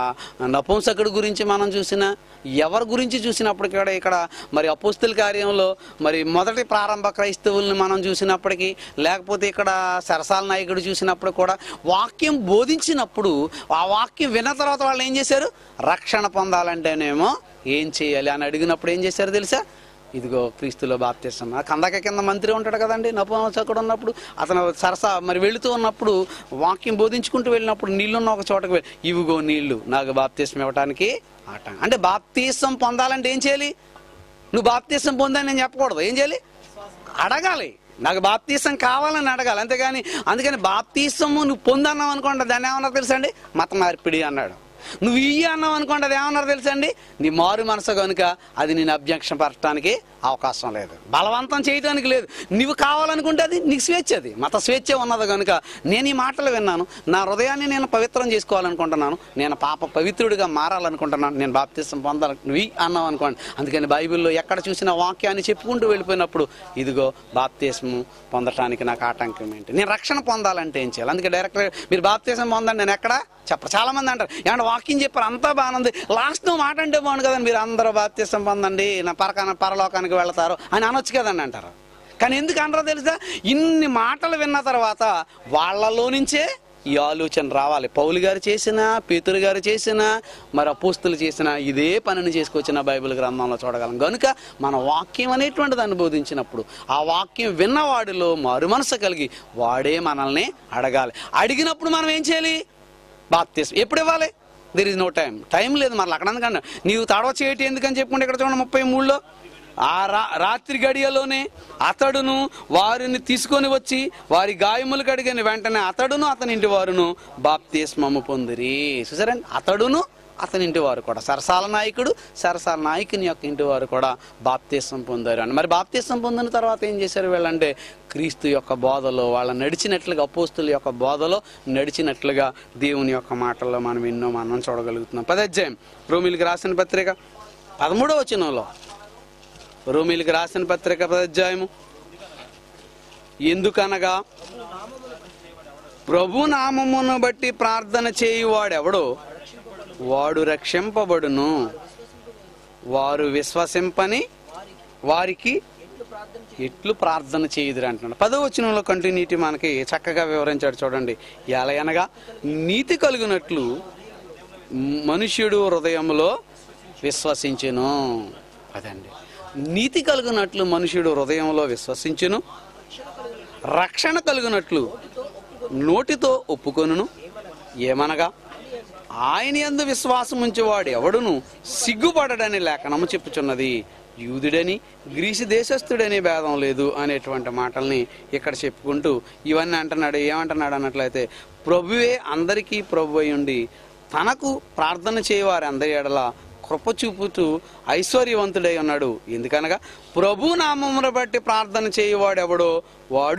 నపుంసకుడి గురించి మనం చూసినా ఎవరి గురించి చూసినప్పటికీ కూడా ఇక్కడ మరి అపోస్తుల కార్యంలో మరి మొదటి ప్రారంభ క్రైస్తవుల్ని మనం చూసినప్పటికీ లేకపోతే ఇక్కడ సరసాల నాయకుడు చూసినప్పుడు కూడా వాక్యం బోధించినప్పుడు ఆ వాక్యం విన్న తర్వాత వాళ్ళు ఏం చేశారు రక్షణ పొందాలంటేనేమో ఏం చేయాలి అని అడిగినప్పుడు ఏం చేశారు తెలుసా ఇదిగో క్రీస్తులో బాప్తిస్తాం ఆ కందక కింద మంత్రి ఉంటాడు కదండి నపుంసకుడు ఉన్నప్పుడు అతను సరసా మరి వెళుతూ ఉన్నప్పుడు వాక్యం బోధించుకుంటూ వెళ్ళినప్పుడు నీళ్ళున్న ఒక చోటకు వెళ్ళి ఇవిగో నీళ్లు నాకు బాప్తీసం ఇవ్వడానికి ఆట అంటే బాప్తీసం పొందాలంటే ఏం చేయాలి నువ్వు బాప్తీసం పొందని నేను చెప్పకూడదు ఏం చేయాలి అడగాలి నాకు బాప్తీసం కావాలని అడగాలి అంతేగాని అందుకని బాప్తీసము నువ్వు పొందన్నావు అనుకోండి దాన్ని ఏమన్నా తెలుసా అండి మత మార్పిడి అన్నాడు నువ్వు ఇయ్యి అన్నావు అనుకోండి అది ఏమన్నారు తెలుసా అండి నీ మారు మనసు కనుక అది నేను అభ్యక్షం పరచడానికి అవకాశం లేదు బలవంతం చేయడానికి లేదు నువ్వు కావాలనుకుంటే అది నీకు స్వేచ్ఛ అది మత స్వేచ్ఛ ఉన్నది కనుక నేను ఈ మాటలు విన్నాను నా హృదయాన్ని నేను పవిత్రం చేసుకోవాలనుకుంటున్నాను నేను పాప పవిత్రుడిగా మారాలనుకుంటున్నాను నేను బాప్తిసం పొందాలి నువ్వు ఇయ్యి అన్నావు అనుకోండి అందుకని బైబిల్లో ఎక్కడ చూసిన వాక్యాన్ని చెప్పుకుంటూ వెళ్ళిపోయినప్పుడు ఇదిగో బాప్తీసము పొందటానికి నాకు ఆటంకం ఏంటి నేను రక్షణ పొందాలంటే ఏం చేయాలి అందుకే డైరెక్ట్ మీరు బాప్తీసం పొందండి నేను ఎక్కడ చెప్పరు చాలా మంది అంటారు ఏమన్నా వాక్యం చెప్పారు అంతా బాగుంది లాస్ట్ నువ్వు మాట అంటే బాగుంది కదండి మీరు అందరూ బాప్తీసం పొందండి నా పరకాన పరలోకానికి వెళతారు అని అనొచ్చు కదండి అంటారు కానీ ఎందుకు అనరో తెలుసా ఇన్ని మాటలు విన్న తర్వాత వాళ్ళలో నుంచే ఈ ఆలోచన రావాలి పౌలు గారు చేసిన పేతురు గారు చేసిన మరి అపోస్తులు చేసిన ఇదే పనిని చేసుకొచ్చిన బైబిల్ గ్రంథంలో చూడగలం కనుక మన వాక్యం అనేటువంటి దాన్ని బోధించినప్పుడు ఆ వాక్యం విన్నవాడిలో మారు మనసు కలిగి వాడే మనల్ని అడగాలి అడిగినప్పుడు మనం ఏం చేయాలి బాప్తీసం ఎప్పుడు ఇవ్వాలి there is no time time లేదు మరలా అక్కడ అందుకన్నా నీవు తడవ చేయటి ఎందుకని చెప్పుకుంటే ఇక్కడ చూడండి ముప్పై మూడులో ఆ రా రాత్రి గడియలోనే అతడును వారిని తీసుకొని వచ్చి వారి గాయములు కడిగిన వెంటనే అతడును అతని ఇంటి వారును బాప్తిస్మము పొందిరి చూసారండి అతడును అతని ఇంటి వారు కూడా సరసాల నాయకుడు సరసాల నాయకుని యొక్క ఇంటి వారు కూడా బాప్తీసం పొందారు అని మరి బాప్తీసం పొందిన తర్వాత ఏం చేశారు వీళ్ళంటే క్రీస్తు యొక్క బోధలో వాళ్ళ నడిచినట్లుగా అపోస్తుల యొక్క బోధలో నడిచినట్లుగా దేవుని యొక్క మాటల్లో మనం ఎన్నో మనం చూడగలుగుతున్నాం పదధ్యాయం రోమిలికి రాసిన పత్రిక పదమూడవ వచనంలో రోమిలికి రాసిన పత్రిక పదధ్యాయము ఎందుకనగా ప్రభు నామమును బట్టి ప్రార్థన చేయువాడెవడో వాడు రక్షింపబడును వారు విశ్వసింపని వారికి ఎట్లు ప్రార్థన చేయుదురు అంటున్నాడు పదో వచనంలో కంటిన్యూటీ మనకి చక్కగా వివరించాడు చూడండి ఎలా అనగా నీతి కలిగినట్లు మనుష్యుడు హృదయంలో విశ్వసించును అదండి నీతి కలిగినట్లు మనుష్యుడు హృదయంలో విశ్వసించును రక్షణ కలిగినట్లు నోటితో ఒప్పుకొనును ఏమనగా ఆయన యందు విశ్వాసం ఉంచేవాడు ఎవడును సిగ్గుపడడని లేఖనము చెప్పుచున్నది యూదుడని గ్రీసు దేశస్థుడని భేదం లేదు అనేటువంటి మాటల్ని ఇక్కడ చెప్పుకుంటూ ఇవన్నీ అంటున్నాడు ఏమంటున్నాడు అన్నట్లయితే ప్రభువే అందరికీ ప్రభు అయి ఉండి తనకు ప్రార్థన చేయవారి అందరి ఎడల కృప చూపుతూ ఐశ్వర్యవంతుడై ఉన్నాడు ఎందుకనగా ప్రభు నామమును బట్టి ప్రార్థన చేయవాడెవడో వాడు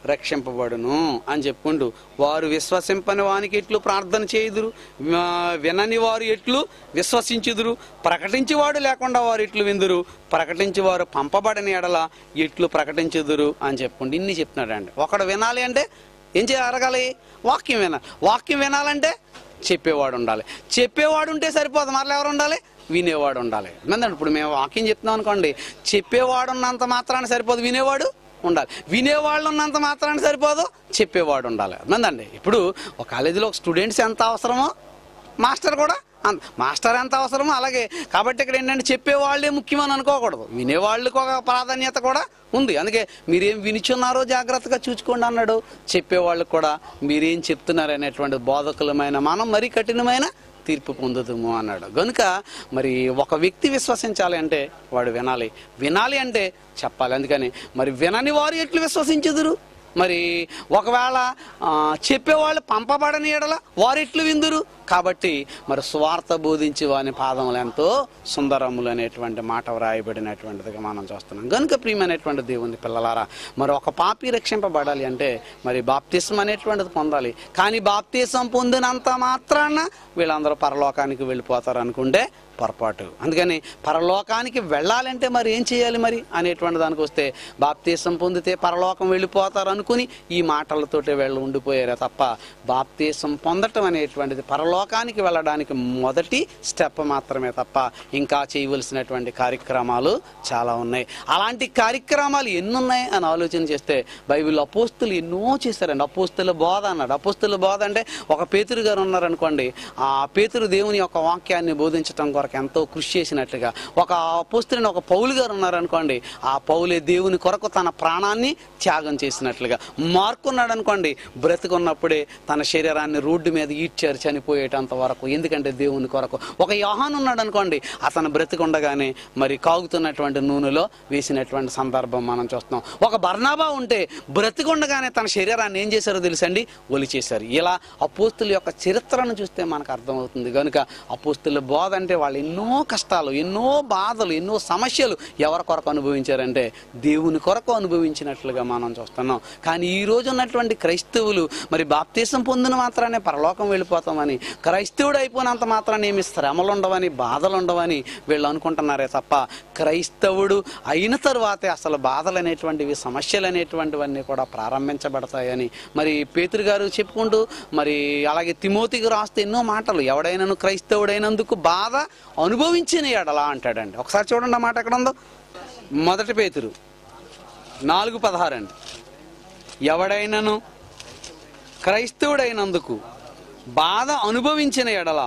రక్షింపబడును అని చెప్పుకుంటూ వారు విశ్వసింపని వానికి ఎట్లు ప్రార్థన చేయుదురు ఆ, వినని వారు ఎట్లు విశ్వసించుదురు ప్రకటించేవాడు లేకుండా వారు ఎట్లు విందురు ప్రకటించి వారు పంపబడని ఎడల ఎట్లు ప్రకటించుదురు అని చెప్పుకుంటూ ఇన్ని చెప్తున్నాడండి ఒకడు వినాలి అంటే ఏం చేయాలి అడగాలి వాక్యం వినాలి వాక్యం వినాలంటే చెప్పేవాడు ఉండాలి చెప్పేవాడు ఉంటే సరిపోదు మరలా ఎవరు ఉండాలి వినేవాడు ఉండాలి ఏంటంటే ఇప్పుడు మేము వాక్యం చెప్తున్నాం అనుకోండి చెప్పేవాడు ఉన్నంత మాత్రాన సరిపోదు వినేవాడు ఉండాలి వినేవాళ్ళు ఉన్నంత మాత్రాన సరిపోదు చెప్పేవాడు ఉండాలి ఏందండి ఇప్పుడు ఒక కాలేజీలో ఒక స్టూడెంట్స్ ఎంత అవసరమో మాస్టర్ కూడా అంత మాస్టర్ ఎంత అవసరమో అలాగే కాబట్టి ఇక్కడ ఏంటంటే చెప్పేవాళ్ళే ముఖ్యమని అనుకోకూడదు వినేవాళ్ళకి ఒక ప్రాధాన్యత కూడా ఉంది అందుకే మీరేం వినిచున్నారో జాగ్రత్తగా చూసుకోండి అన్నాడు చెప్పేవాళ్ళకి కూడా మీరేం చెప్తున్నారు అనేటువంటి బోధకులమైన మనం మరీ కఠినమైన తీర్పు పొందుదుము అన్నాడు గనుక మరి ఒక వ్యక్తి విశ్వసించాలి అంటే వాడు వినాలి వినాలి అంటే చెప్పాలి అందుకని మరి వినని వారు ఎట్లు విశ్వసించుదురు మరి ఒకవేళ ఆ, చెప్పేవాళ్ళు పంపబడని ఎడల వారెట్లు విందురు కాబట్టి మరి స్వార్థ బోధించి వాని పాదములు ఎంతో సుందరములు అనేటువంటి మాట వ్రాయబడినటువంటిదిగా మనం చూస్తున్నాం కనుక ప్రియమైనటువంటి దేవుని పిల్లలారా మరి ఒక పాపి రక్షింపబడాలి అంటే మరి బాప్తిసం అనేటువంటిది పొందాలి కానీ బాప్తిసం పొందినంత మాత్రాన వీళ్ళందరూ పరలోకానికి వెళ్ళిపోతారు అనుకుంటే పొరపాటు అందుకని పరలోకానికి వెళ్ళాలంటే మరి ఏం చేయాలి మరి అనేటువంటి దానికి వస్తే బాప్తీసం పొందితే పరలోకం వెళ్ళిపోతారు అనుకుని ఈ మాటలతోటే వెళ్ళి ఉండిపోయారే తప్ప బాప్తీసం పొందటం అనేటువంటిది పరలోకానికి వెళ్ళడానికి మొదటి స్టెప్ మాత్రమే తప్ప ఇంకా చేయవలసినటువంటి కార్యక్రమాలు చాలా ఉన్నాయి అలాంటి కార్యక్రమాలు ఎన్ని ఉన్నాయి అని ఆలోచన చేస్తే బైబిల్ అపోస్తులు ఎన్నో చేశారండి అపోస్తుల బోధ అన్నాడు అపోస్తుల బోధ అంటే ఒక పేతురు గారు ఉన్నారనుకోండి ఆ పేతురు దేవుని యొక్క వాక్యాన్ని బోధించడం కొరకు ఎంతో కృషి చేసినట్లుగా ఒక అపోస్తుని ఒక పౌలు గారు ఉన్నారనుకోండి ఆ పౌలే దేవుని కొరకు తన ప్రాణాన్ని త్యాగం చేసినట్లుగా మార్కు ఉన్నాడు అనుకోండి బ్రతికున్నప్పుడే తన శరీరాన్ని రోడ్డు మీద ఈడ్చారు చనిపోయేటంత వరకు ఎందుకంటే దేవుని కొరకు ఒక యోహాన్ ఉన్నాడు అనుకోండి అతను బ్రతికుండగానే మరి కాగుతున్నటువంటి నూనెలో వేసినటువంటి సందర్భం మనం చూస్తున్నాం ఒక బర్నాబా ఉంటే బ్రతికుండగానే తన శరీరాన్ని ఏం చేశారో తెలుసండి ఒలిచేశారు ఇలా అపోస్తుల యొక్క చరిత్రను చూస్తే మనకు అర్థమవుతుంది కనుక అపోస్తుల బోధ అంటే వాళ్ళు ఎన్నో కష్టాలు ఎన్నో బాధలు ఎన్నో సమస్యలు ఎవరి కొరకు అనుభవించారంటే దేవుని కొరకు అనుభవించినట్లుగా మనం చూస్తున్నాం కానీ ఈ రోజు ఉన్నటువంటి క్రైస్తవులు మరి బాప్తీసం పొందిన మాత్రానే పరలోకం వెళ్ళిపోతామని క్రైస్తవుడు అయిపోయినంత మాత్రాన్ని ఏమి శ్రమలు ఉండవని బాధలు ఉండవని వీళ్ళు అనుకుంటున్నారే తప్ప క్రైస్తవుడు అయిన తరువాతే అసలు బాధలు అనేటువంటివి సమస్యలు అనేటువంటివన్నీ కూడా ప్రారంభించబడతాయని మరి పేతురు గారు చెప్పుకుంటూ మరి అలాగే తిమోతికి రాస్తే ఎన్నో మాటలు ఎవడైనాను క్రైస్తవుడైనందుకు బాధ అనుభవించిన ఎడలా అంటాడండి ఒకసారి చూడండి ఆ మాట ఎక్కడ ఉందో మొదటి పేతురు నాలుగు పదహారు అండి ఎవడైనను క్రైస్తవుడైనందుకు బాధ అనుభవించిన ఎడల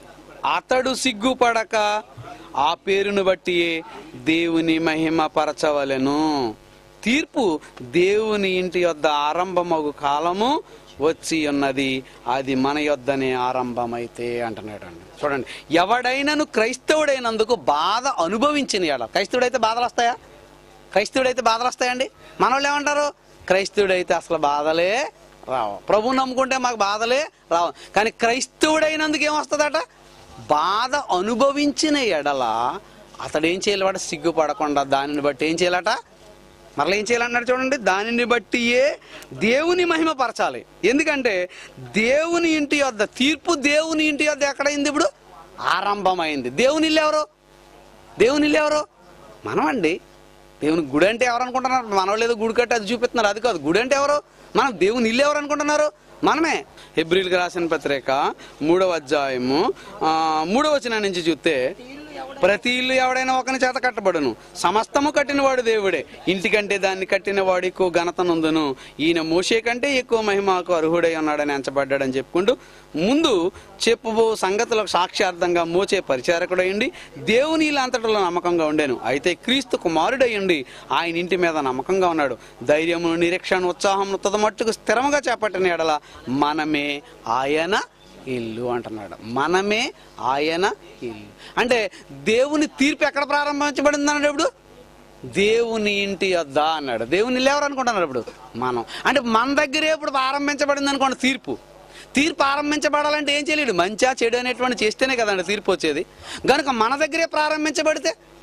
అతడు సిగ్గుపడక ఆ పేరును బట్టియే దేవుని మహిమ పరచవలెను తీర్పు దేవుని ఇంటి యొద్ద ఆరంభమగు కాలము వచ్చి ఉన్నది అది మన యొద్దనే ఆరంభమైతే అంటున్నాడండి చూడండి ఎవడైనను క్రైస్తవుడైనందుకు బాధ అనుభవించిన ఎడ క్రైస్తవుడైతే బాధలు వస్తాయా క్రైస్తవుడైతే బాధలు వస్తాయండి మన వాళ్ళు ఏమంటారు క్రైస్తవుడైతే అసలు బాధలే రావు ప్రభు నమ్ముకుంటే మాకు బాధలే రావు కానీ క్రైస్తవుడైనందుకు ఏమొస్తుందట బాధ అనుభవించిన ఎడల అతడు ఏం చేయాలట సిగ్గుపడకుండా దానిని బట్టి ఏం చేయాలట మరలా ఏం చేయాలన్నాడు చూడండి దానిని బట్టియే దేవుని మహిమ పరచాలి ఎందుకంటే దేవుని ఇంటి యొద్ద తీర్పు దేవుని ఇంటి యొద్ద ఎక్కడైంది ఇప్పుడు ఆరంభమైంది దేవుని ఇల్లు ఎవరు దేవుని ఇల్లు ఎవరు మనమండి దేవుని గుడి అంటే ఎవరు అనుకుంటున్నారు మన వాళ్ళు ఏదో గుడి కట్టి అది చూపిస్తున్నారు అది కాదు గుడి అంటే ఎవరు మనం దేవుని ఇల్లు ఎవరు అనుకుంటున్నారు మనమే హెబ్రిల్కి రాసిన పత్రిక మూడవ అధ్యాయము ఆ, మూడవ వచనం నుంచి చూస్తే ప్రతి ఇల్లు ఎవడైనా ఒకని చేత కట్టబడును సమస్తము కట్టినవాడు దేవుడే ఇంటికంటే దాన్ని కట్టినవాడు ఎక్కువ ఘనత నందును ఈయన మోషే కంటే ఎక్కువ మహిమకు అర్హుడై ఉన్నాడని ఎంచబడ్డాడని చెప్పుకుంటూ ముందు చెప్పుబో సంగతులకు సాక్ష్యార్థంగా మోచే పరిచారకుడయ్యండి దేవుని ఇలా అంతటిలో నమ్మకంగా ఉండేను అయితే క్రీస్తు కుమారుడయ్యండి ఆయన ఇంటి మీద నమ్మకంగా ఉన్నాడు ధైర్యము నిరీక్షణ ఉత్సాహం తుదమట్టుకు స్థిరముగా చేపట్టిన ఎడల మనమే ఆయన ఇల్లు అంటున్నాడు మనమే ఆయన ఇల్లు అంటే దేవుని తీర్పు ఎక్కడ ప్రారంభించబడింది అన్నాడు ఇప్పుడు దేవుని ఇంటి వద్ద అన్నాడు దేవుని ఇల్లు ఎవరు అనుకుంటున్నారు ఇప్పుడు మనం అంటే మన దగ్గరే ఇప్పుడు ప్రారంభించబడింది అనుకోండి తీర్పు తీర్పు ఆరంభించబడాలంటే ఏం చేయలేడు మంచా చెడు అనేటువంటి చేస్తేనే కదండి తీర్పు వచ్చేది కనుక మన దగ్గరే ప్రారంభించబడితే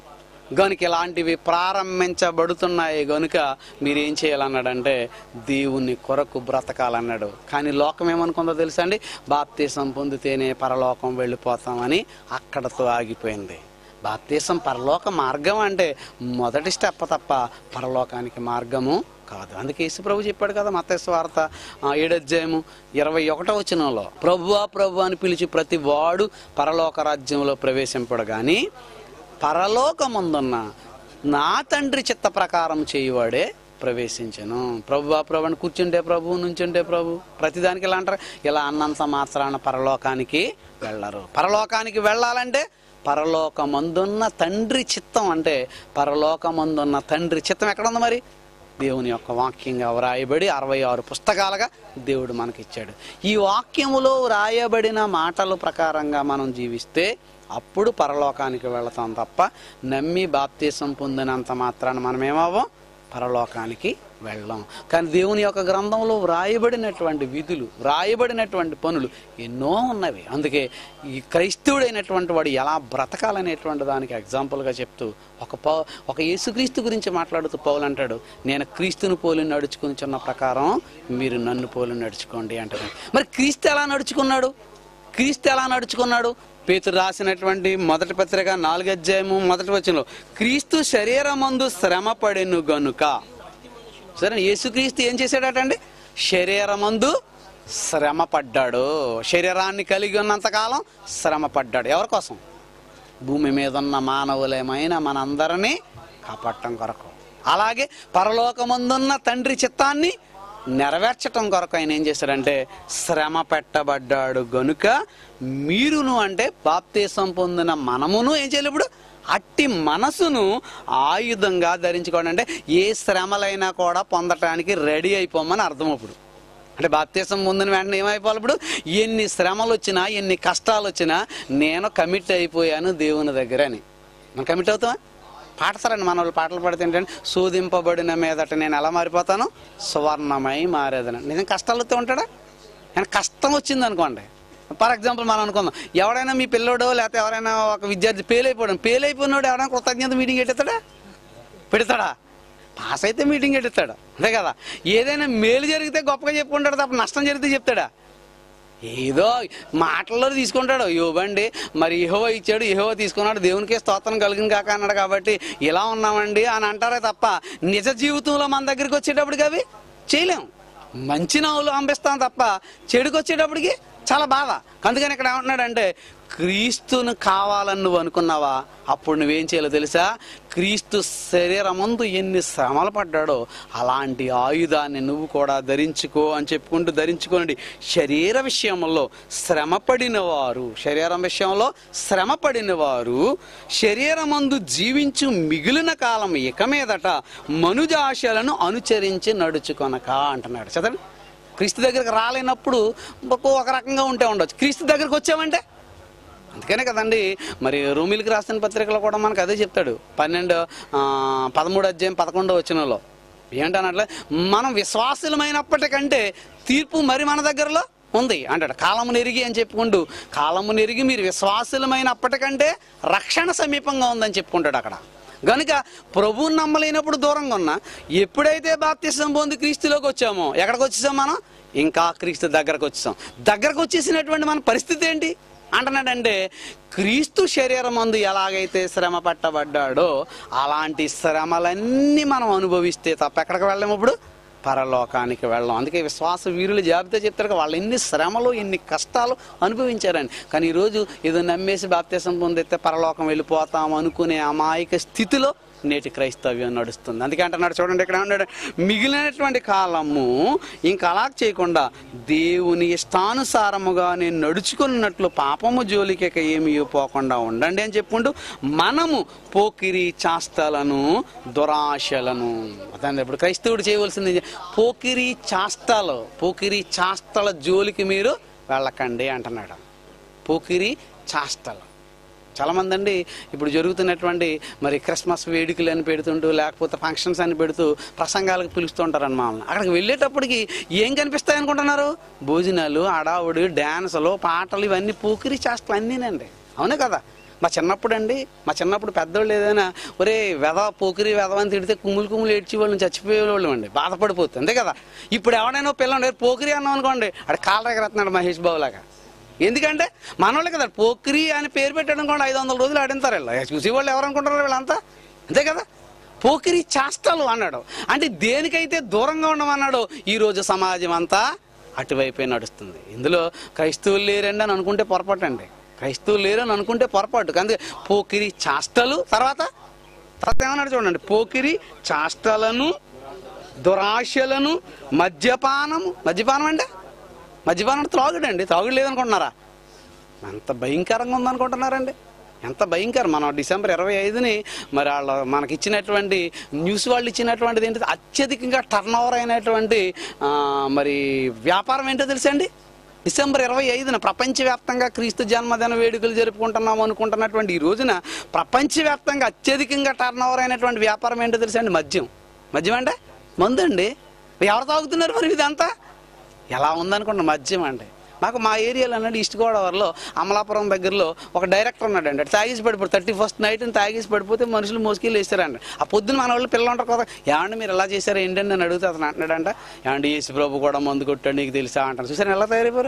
గనుక ఇలాంటివి ప్రారంభించబడుతున్నాయి గనుక మీరేం చేయాలన్నాడంటే దేవుని కొరకు బ్రతకాలన్నాడు కానీ లోకం ఏమనుకుందో తెలుసా అండి బాప్తీసం పొందితేనే పరలోకం వెళ్ళిపోతామని అక్కడతో ఆగిపోయింది బాప్తీసం పరలోక మార్గం అంటే మొదటి స్టెప్ తప్ప పరలోకానికి మార్గము కాదు అందుకే యేసు ప్రభు చెప్పాడు కదా మత్స్య వార్త ఏడధ్యాయము ఇరవై ఒకటో వచనంలో ప్రభువా ప్రభు అని పిలిచి ప్రతి వాడు పరలోక రాజ్యంలో ప్రవేశింపడు కానీ పరలోకముందున్న నా తండ్రి చిత్త ప్రకారం చేయువాడే ప్రవేశించను ప్రభు ప్రభు అని కూర్చుంటే ప్రభు నుంచుంటే ప్రభు ప్రతిదానికి ఇలా అంటారు ఇలా అన్నంత మాత్రాన పరలోకానికి వెళ్ళరు పరలోకానికి వెళ్ళాలంటే పరలోకమందున్న తండ్రి చిత్తం అంటే పరలోకమందున్న తండ్రి చిత్తం ఎక్కడ ఉంది మరి దేవుని యొక్క వాక్యంగా వ్రాయబడి అరవై ఆరు పుస్తకాలుగా దేవుడు మనకిచ్చాడు ఈ వాక్యములో వ్రాయబడిన మాటల ప్రకారంగా మనం జీవిస్తే అప్పుడు పరలోకానికి వెళతాం తప్ప నమ్మి బాప్తీసం పొందినంత మాత్రాన మనం ఏమవ్వం పరలోకానికి వెళ్ళాం కానీ దేవుని యొక్క గ్రంథంలో వ్రాయబడినటువంటి విధులు వ్రాయబడినటువంటి పనులు ఎన్నో ఉన్నవి అందుకే ఈ క్రైస్తవుడైనటువంటి వాడు ఎలా బ్రతకాలనేటువంటి దానికి ఎగ్జాంపుల్గా చెప్తూ ఒక పౌ ఒక యేసుక్రీస్తు గురించి మాట్లాడుతూ పౌలు అంటాడు నేను క్రీస్తుని పోలి నడుచుకుని చిన్న ప్రకారం మీరు నన్ను పోలి నడుచుకోండి అంటారు మరి క్రీస్తు ఎలా నడుచుకున్నాడు క్రీస్తు ఎలా నడుచుకున్నాడు పేతురు రాసినటువంటి మొదటి పత్రిక నాలుగు అధ్యాయము మొదటి వచనంలో క్రీస్తు శరీరమందు శ్రమ పడెను గనుక సరే యేసుక్రీస్తు ఏం చేశాడటండి శరీరమందు శ్రమ పడ్డాడు శరీరాన్ని కలిగి ఉన్నంతకాలం శ్రమ పడ్డాడు ఎవరి కోసం భూమి మీద ఉన్న మానవులేమైన మనందరినీ కాపాడటం కొరకు అలాగే పరలోకమందున్న తండ్రి చిత్తాన్ని నెరవేర్చటం కొరకు ఆయన ఏం చేశాడంటే శ్రమ పెట్టబడ్డాడు గనుక మీరును అంటే బాప్తీసం పొందిన మనమును ఏం చేయాలి ఇప్పుడు అట్టి మనసును ఆయుధంగా ధరించుకోండి అంటే ఏ శ్రమలైనా కూడా పొందటానికి రెడీ అయిపోమని అర్థం ఇప్పుడు అంటే బాప్తీసం పొందిన వెంటనే ఏమైపోవాలి ఇప్పుడు ఎన్ని శ్రమలు వచ్చినా ఎన్ని కష్టాలు వచ్చినా నేను కమిట్ అయిపోయాను దేవుని దగ్గర అని మనం కమిట్ అవుతామా పాడతారండి మన వాళ్ళు పాటలు పాడితే ఏంటంటే శోధింపబడిన మీదట నేను ఎలా మారిపోతాను సువర్ణమై మారేదని నిజం కష్టాలు వస్తే ఉంటాడా ఆయన కష్టం వచ్చింది అనుకోండి ఫర్ ఎగ్జాంపుల్ మనం అనుకుందాం ఎవడైనా మీ పిల్లోడో లేకపోతే ఎవరైనా ఒక విద్యార్థి ఫెయిల్ అయిపోవడం ఫెయిల్ అయిపోయినోడు ఎవరైనా కృతజ్ఞత మీటింగ్ పెట్టేస్తాడా పెడతాడా పాస్ అయితే మీటింగ్ పెట్టేస్తాడు అంతే కదా ఏదైనా మేలు జరిగితే గొప్పగా చెప్పుకుంటాడు తప్ప నష్టం జరిగితే చెప్తాడా ఏదో మాటల్లో తీసుకుంటాడు యోబండి మరి యహోవ ఇచ్చాడు యహోవ తీసుకున్నాడు దేవునికే స్తోత్రం కలిగింది కాక అన్నాడు కాబట్టి ఇలా ఉన్నామండి అని అంటారే తప్ప నిజ జీవితంలో మన దగ్గరికి వచ్చేటప్పటికి అవి చేయలేం మంచి నవ్వులు పంపిస్తాం తప్ప చెడుకు వచ్చేటప్పటికి చాలా బాధ అందుకని ఇక్కడ ఏమంటున్నాడంటే క్రీస్తును కావాలని నువ్వు అనుకున్నావా అప్పుడు నువ్వేం చేయాలో తెలుసా క్రీస్తు శరీరమందు ఎన్ని శ్రమలు పడ్డాడో అలాంటి ఆయుధాన్ని నువ్వు కూడా ధరించుకో అని చెప్పుకుంటూ ధరించుకోండి శరీర విషయంలో శ్రమపడిన వారు శరీరం విషయంలో శ్రమపడిన వారు శరీరమందు జీవించు మిగిలిన కాలం ఇక మీదట మనుజాశలను అనుచరించి నడుచుకొనక అంటున్నాడు చదవండి క్రీస్తు దగ్గరికి రాలేనప్పుడు ఒక ఒక రకంగా ఉంటే ఉండొచ్చు క్రీస్తు దగ్గరికి వచ్చామంటే అందుకనే కదండి మరి రూమిలికి రాసిన పత్రికలో కూడా మనకు అదే చెప్తాడు పన్నెండు ఆ, పదమూడు అధ్యాయం పదకొండో వచ్చినలో ఏంటన్నట్లే మనం విశ్వాసులమైనప్పటికంటే తీర్పు మరి మన దగ్గరలో ఉంది అంటాడు కాలము నెరిగి అని చెప్పుకుంటూ కాలము నెరిగి మీరు విశ్వాసులమైనప్పటికంటే రక్షణ సమీపంగా ఉందని చెప్పుకుంటాడు అక్కడ గనుక ప్రభువుని నమ్మలేనప్పుడు దూరంగా ఉన్నా ఎప్పుడైతే బాప్తిసం పొంది క్రీస్తులోకి వచ్చామో ఎక్కడికి వచ్చేసాం మనం ఇంకా క్రీస్తు దగ్గరకు వచ్చేసాం దగ్గరకు వచ్చేసినటువంటి మన పరిస్థితి ఏంటి అంటున్నాడంటే క్రీస్తు శరీరం అందు ఎలాగైతే శ్రమ పట్టబడ్డాడో అలాంటి శ్రమలన్నీ మనం అనుభవిస్తే తప్ప ఎక్కడికి వెళ్ళాము ఇప్పుడు పరలోకానికి వెళ్ళాం అందుకే విశ్వాస వీరుల జాబితా చెప్తారు కదా, వాళ్ళు ఎన్ని శ్రమలు ఎన్ని కష్టాలు అనుభవించారని కానీ ఈరోజు ఏదో నమ్మేసి బాప్తీసం పొందితే పరలోకం వెళ్ళిపోతాం అనుకునే అమాయక స్థితిలో నేటి క్రైస్తవ్యం నడుస్తుంది అందుకే అంటున్నాడు చూడండి ఇక్కడ అన్నాడు మిగిలినటువంటి కాలము ఇంకా అలా చేయకుండా దేవుని ఇష్టానుసారముగా నేను నడుచుకున్నట్లు పాపము జోలికి ఇక ఏమీ పోకుండా ఉండండి అని చెప్పుకుంటూ మనము పోకిరి చాస్తలను దురాశలను అతను ఇప్పుడు క్రైస్తవుడు చేయవలసింది పోకిరి చాస్తలు పోకిరి చాస్తల జోలికి మీరు వెళ్ళకండి అంటున్నాడు పోకిరి చాస్తలు చాలామంది అండి ఇప్పుడు జరుగుతున్నటువంటి మరి క్రిస్మస్ వేడుకలు అని పెడుతుంటూ లేకపోతే ఫంక్షన్స్ అని పెడుతూ ప్రసంగాలకు పిలుస్తుంటారు మమ్మల్ని అక్కడికి వెళ్ళేటప్పటికి ఏం కనిపిస్తాయి అనుకుంటున్నారు భోజనాలు అడావుడు డ్యాన్సులు పాటలు ఇవన్నీ పూకిరి చేష్టలు అన్నీనండి అవునే కదా మా చిన్నప్పుడు అండి మా చిన్నప్పుడు పెద్దోళ్ళు ఏదైనా ఒరే వెధ పోకిరి వెధవ అని తిడితే కుమ్ములు కుమ్ములు ఏడ్చి వాళ్ళని చచ్చిపోయేవాళ్ళం అండి బాధపడిపోతుంది అంతే కదా ఇప్పుడు ఎవడైనా పిల్లండి పోకిరి అన్నాం అనుకోండి అక్కడ కాళ్ళ ఎగరేస్తున్నాడు మహేష్ బాబు లాగా ఎందుకంటే మనోళ్ళే కదా పోకిరి అని పేరు పెట్టడం కూడా ఐదు వందల రోజులు ఆడింతారు వీళ్ళు చూసి వాళ్ళు ఎవరు అనుకుంటారు వీళ్ళంతా అంతే కదా పోకిరి చేష్టలు అన్నాడు అంటే దేనికైతే దూరంగా ఉండమన్నాడో ఈ రోజు సమాజం అంతా అటువైపే నడుస్తుంది ఇందులో క్రైస్తవులు లేరండి అని అనుకుంటే పొరపాటు అండి క్రైస్తవులు లేరని అనుకుంటే పొరపాటు అందుకే పోకిరి చేష్టలు తర్వాత తర్వాత ఏమన్నాడు చూడండి పోకిరి చేష్టలను దురాశలను మద్యపానము మద్యపానం అంటే మద్యపానం అంటే త్రాగుడు అండి త్రాగుడు లేదనుకుంటున్నారా ఎంత భయంకరంగా ఉందనుకుంటున్నారండి ఎంత భయంకరం మనం డిసెంబర్ ఇరవై ఐదుని మరి వాళ్ళ మనకి ఇచ్చినటువంటి న్యూస్ వాళ్ళు ఇచ్చినటువంటిది ఏంటి అత్యధికంగా టర్న్ ఓవర్ అయినటువంటి ఆ, మరి వ్యాపారం ఏంటో తెలుసండి డిసెంబర్ ఇరవై ఐదున ప్రపంచవ్యాప్తంగా క్రీస్తు జన్మదిన వేడుకలు జరుపుకుంటున్నాం అనుకుంటున్నటువంటి ఈ రోజున ప్రపంచవ్యాప్తంగా అత్యధికంగా టర్న్ ఓవర్ అయినటువంటి వ్యాపారం ఏంటో తెలుసండి మద్యం మద్యం అంటే మందు అండి ఎవరు తాగుతున్నారు మరి ఇదంతా ఎలా ఉందనుకున్న మద్యం అండి మాకు మా ఏరియాలో అన్నాడు ఈస్ట్ గోదావరిలో అమలాపురం దగ్గరలో ఒక డైరెక్టర్ ఉన్నాడండి అటు తాగేసి పడిపోతే థర్టీ ఫస్ట్ నైట్ తాగేసి పడిపోతే మనుషులు మోసుకెళ్ళి వేస్తారండి ఆ పొద్దున మన వాళ్ళు పిల్లలు ఉంటారు కదా ఏమండి మీరు ఎలా చేశారు ఏంటండి నేను అడిగితే అతను అంటున్నాడంట ఏమండి యేసు ప్రభు కూడా మందు కొట్టాడు నీకు తెలుసా అంటాను చూసాను ఎలా తయారైపోయారు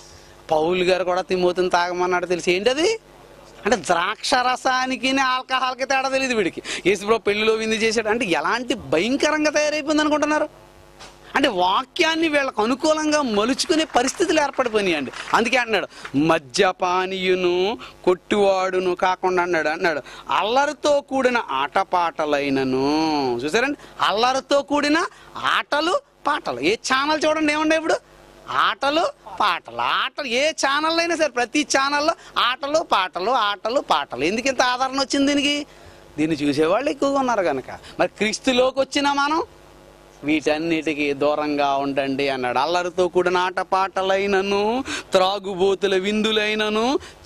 పౌలు గారు కూడా తిమ్మోతిని తాగమన్నాడు తెలిసి ఏంటది అంటే ద్రాక్ష రసానికి ఆల్కహాల్కి తేడా తెలియదు వీడికి యేసుప్రభు పెళ్లిలో విందు చేశాడు అంటే ఎలాంటి భయంకరంగా తయారైపోయింది అనుకుంటున్నారు అంటే వాక్యాన్ని వీళ్ళకు అనుకూలంగా మలుచుకునే పరిస్థితులు ఏర్పడిపోయినాయండి అందుకే అంటున్నాడు మద్యపానీయును కొట్టువాడును కాకుండా అన్నాడు అన్నాడు అల్లరితో కూడిన ఆటపాటలైనను చూసారండి అల్లరితో కూడిన ఆటలు పాటలు ఏ ఛానల్ చూడండి ఏముండే ఇప్పుడు ఆటలు పాటలు ఆటలు ఏ ఛానల్ అయినా సరే ప్రతి ఛానల్లో ఆటలు పాటలు ఆటలు పాటలు ఎందుకు ఇంత ఆదరణ వచ్చింది దీనికి దీన్ని చూసేవాళ్ళు ఎక్కువగా ఉన్నారు కనుక మరి క్రీస్తులోకి వచ్చిన మనం వీటన్నిటికీ దూరంగా ఉండండి అన్నాడు అల్లరితో కూడిన ఆటపాటలైనను త్రాగుబోతుల విందులైనను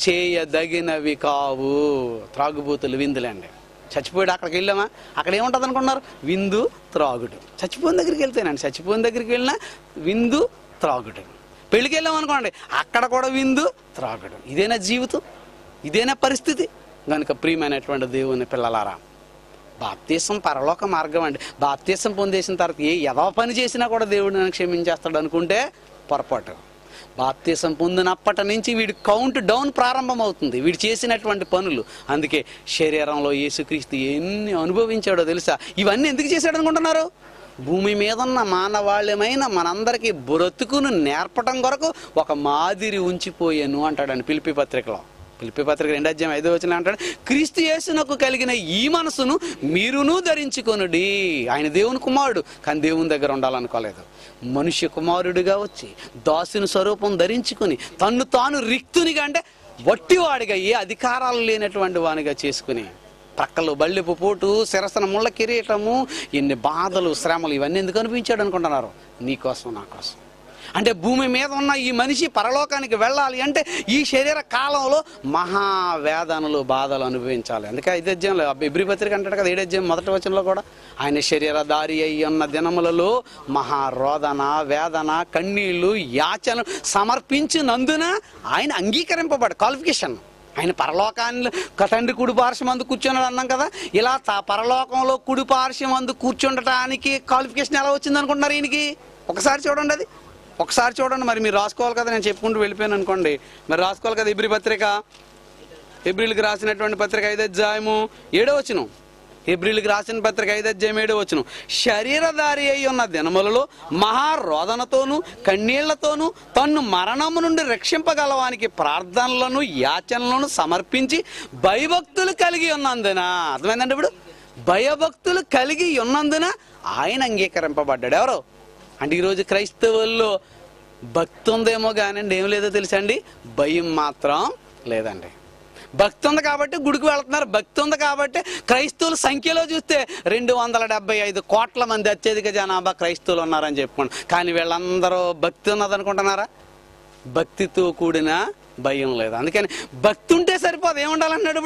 చేయదగినవి కావు త్రాగుబోతుల విందులండి చచ్చిపోయాడు అక్కడికి వెళ్ళామా అక్కడ ఏముంటుంది అనుకున్నారు విందు త్రాగుడు చచ్చిపోయిన దగ్గరికి వెళ్తేనండి చచ్చిపోయిన దగ్గరికి వెళ్ళినా విందు త్రాగుడు పెళ్ళికి వెళ్ళాం అనుకోండి అక్కడ కూడా విందు త్రాగుడు ఇదేనా జీవితం ఇదేనా పరిస్థితి కనుక ప్రియమైనటువంటి దేవుని పిల్లలారా బాప్తీసం పరలోక మార్గం అండి బాప్తీసం పొందేసిన తర్వాత ఏ ఎదవ పని చేసినా కూడా దేవుడు నన్ను క్షమించేస్తాడు అనుకుంటే పొరపాటు బాప్తీసం పొందినప్పటి నుంచి వీడి కౌంట్ డౌన్ ప్రారంభమవుతుంది వీడు చేసినటువంటి పనులు అందుకే శరీరంలో యేసుక్రీస్తు ఎన్ని అనుభవించాడో తెలుసా ఇవన్నీ ఎందుకు చేశాడు అనుకుంటున్నారు భూమి మీద ఉన్న మానవాళ్యమైన మనందరికీ బ్రతుకును నేర్పటం కొరకు ఒక మాదిరి ఉంచిపోయాను అంటాడండి పిలిపి పత్రికలో పిలిపి పత్రిక రెండు అధ్యాయం ఐదో వచ్చిన అంటాడు క్రీస్తు యేసునకు కలిగిన ఈ మనసును మీరును ధరించుకొనుడి ఆయన దేవుని కుమారుడు కానీ దేవుని దగ్గర ఉండాలనుకోలేదు మనుష్య కుమారుడిగా వచ్చి దాసుని స్వరూపం ధరించుకుని తన్ను తాను రిక్తునిగా అంటే వట్టివాడిగా ఏ అధికారాలు లేనటువంటి వానిగా చేసుకుని ప్రక్కలు బళ్ళిపు పోటు శిరసన ముళ్ళ కిరీటము ఎన్ని బాధలు శ్రమలు ఇవన్నీ ఎందుకు అనిపించాడు అనుకుంటున్నారు నీకోసం నా కోసం అంటే భూమి మీద ఉన్న ఈ మనిషి పరలోకానికి వెళ్ళాలి అంటే ఈ శరీర కాలంలో మహావేదనలు బాధలు అనుభవించాలి అందుకే ఐదు అధ్యాయంలో ఎబ్రి పత్రిక అంటాడు కదా ఏడు అధ్యాయం మొదటి వచనంలో కూడా ఆయన శరీరధారి అయి ఉన్న దినములలో మహారోదన వేదన కన్నీళ్లు యాచన సమర్పించినందున ఆయన అంగీకరింపబడు క్వాలిఫికేషన్ ఆయన పరలోకాన్ని తండ్రి కుడి పార్శ్వం అందు కూర్చున్నాడు అన్నాం కదా ఇలా త- పరలోకంలో కుడి పార్శ్వం అందు కూర్చుండటానికి క్వాలిఫికేషన్ ఎలా వచ్చింది అనుకుంటున్నారు ఈయనకి ఒకసారి చూడండి అది ఒకసారి చూడండి మరి మీరు రాసుకోవాలి కదా నేను చెప్పుకుంటూ వెళ్ళిపోయాను అనుకోండి మరి రాసుకోవాలి కదా ఇబ్రి పత్రిక ఎబ్రిల్కి రాసినటువంటి పత్రిక ఐదు అధ్యాయము ఏడో వచ్చును ఎబ్రిల్కి రాసిన పత్రిక ఐదు అధ్యాయం ఏడో వచ్చును శరీరధారి అయి ఉన్న దినములలో మహారోదనతోను కన్నీళ్లతోనూ తన్ను మరణము నుండి రక్షింపగలవానికి ప్రార్థనలను యాచనలను సమర్పించి భయభక్తులు కలిగి ఉన్నందున అర్థమైందండి ఇప్పుడు భయభక్తులు కలిగి ఉన్నందున ఆయన అంగీకరింపబడ్డాడు ఎవరు అంటే ఈరోజు క్రైస్తవుల్లో భక్తి ఉందేమో కానండి ఏం లేదో తెలుసా అండి భయం మాత్రం లేదండి భక్తి ఉంది కాబట్టి గుడికి వెళ్తున్నారు భక్తి ఉంది కాబట్టి క్రైస్తవుల సంఖ్యలో చూస్తే రెండు వందల డెబ్బై ఐదు కోట్ల మంది అత్యధిక జనాభా క్రైస్తవులు ఉన్నారని చెప్పుకోండి కానీ వీళ్ళందరూ భక్తి ఉన్నదనుకుంటున్నారా భక్తితో కూడిన భయం లేదు అందుకని భక్తి ఉంటే సరిపోదు ఏముండాలన్నాడు ఇప్పుడు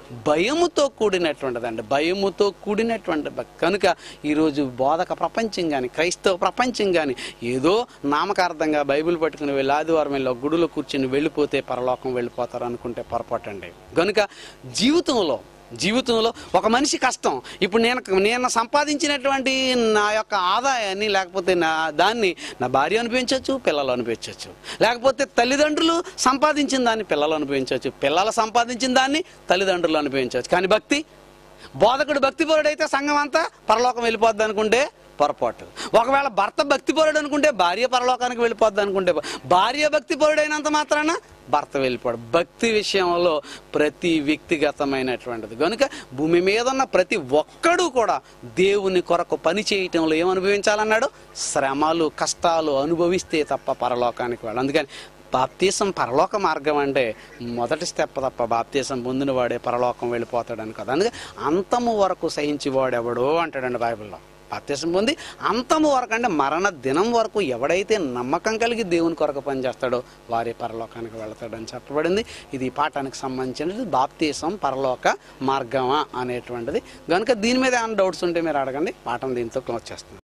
భయముతో కూడినటువంటిదండి భయముతో కూడినటువంటి భక్తి కనుక ఈరోజు బోధక ప్రపంచం కానీ క్రైస్తవ ప్రపంచం కానీ ఏదో నామకార్థంగా బైబిల్ పట్టుకుని వెళ్ళి ఆదివారం వెళ్ళి ఒక గుడిలో కూర్చుని వెళ్ళిపోతే పరలోకం వెళ్ళిపోతారు అనుకుంటే పొరపాటండి కనుక జీవితంలో జీవితంలో ఒక మనిషి కష్టం ఇప్పుడు నేను నేను సంపాదించినటువంటి నా యొక్క ఆదాయాన్ని లేకపోతే నా దాన్ని నా భార్య అనిపించవచ్చు పిల్లలు అనిపించవచ్చు లేకపోతే తల్లిదండ్రులు సంపాదించిన దాన్ని పిల్లలు అనిపించవచ్చు పిల్లలు సంపాదించిన దాన్ని తల్లిదండ్రులు అనిపించవచ్చు కానీ భక్తి బోధకుడు భక్తిపరుడైతే సంఘం అంతా పరలోకం వెళ్ళిపోద్ది అనుకుంటే పొరపాటు ఒకవేళ భర్త భక్తిపరుడు అనుకుంటే భార్య పరలోకానికి వెళ్ళిపోద్ది అనుకుంటే భార్య భక్తిపరుడైనంత మాత్రాన భర్త వెళ్ళిపోడు భక్తి విషయంలో ప్రతి వ్యక్తిగతమైనటువంటిది కనుక భూమి మీద ఉన్న ప్రతి ఒక్కడు కూడా దేవుని కొరకు పని చేయటంలో ఏం అనుభవించాలన్నాడు శ్రమలు కష్టాలు అనుభవిస్తే తప్ప పరలోకానికి వెళ్ళాలి అందుకని బాప్తీసం పరలోక మార్గం అంటే మొదటి స్టెప్ తప్ప బాప్తీసం పొందిన వాడే పరలోకం వెళ్ళిపోతాడని కదా అందుకే అంతము వరకు సహించేవాడెవడో అంటాడండి బైబిల్లో బాప్తీసం పొంది అంతము వరకు అంటే మరణ దినం వరకు ఎవడైతే నమ్మకం కలిగి దేవుని కొరకు పనిచేస్తాడో వారి పరలోకానికి వెళతాడని చెప్పబడింది ఇది ఈ పాఠానికి సంబంధించినది బాప్తీసం పరలోక మార్గమా అనేటువంటిది కనుక దీని మీద ఏమైనా డౌట్స్ ఉంటే మీరు అడగండి పాఠం దీంతో క్లోజ్ చేస్తుంది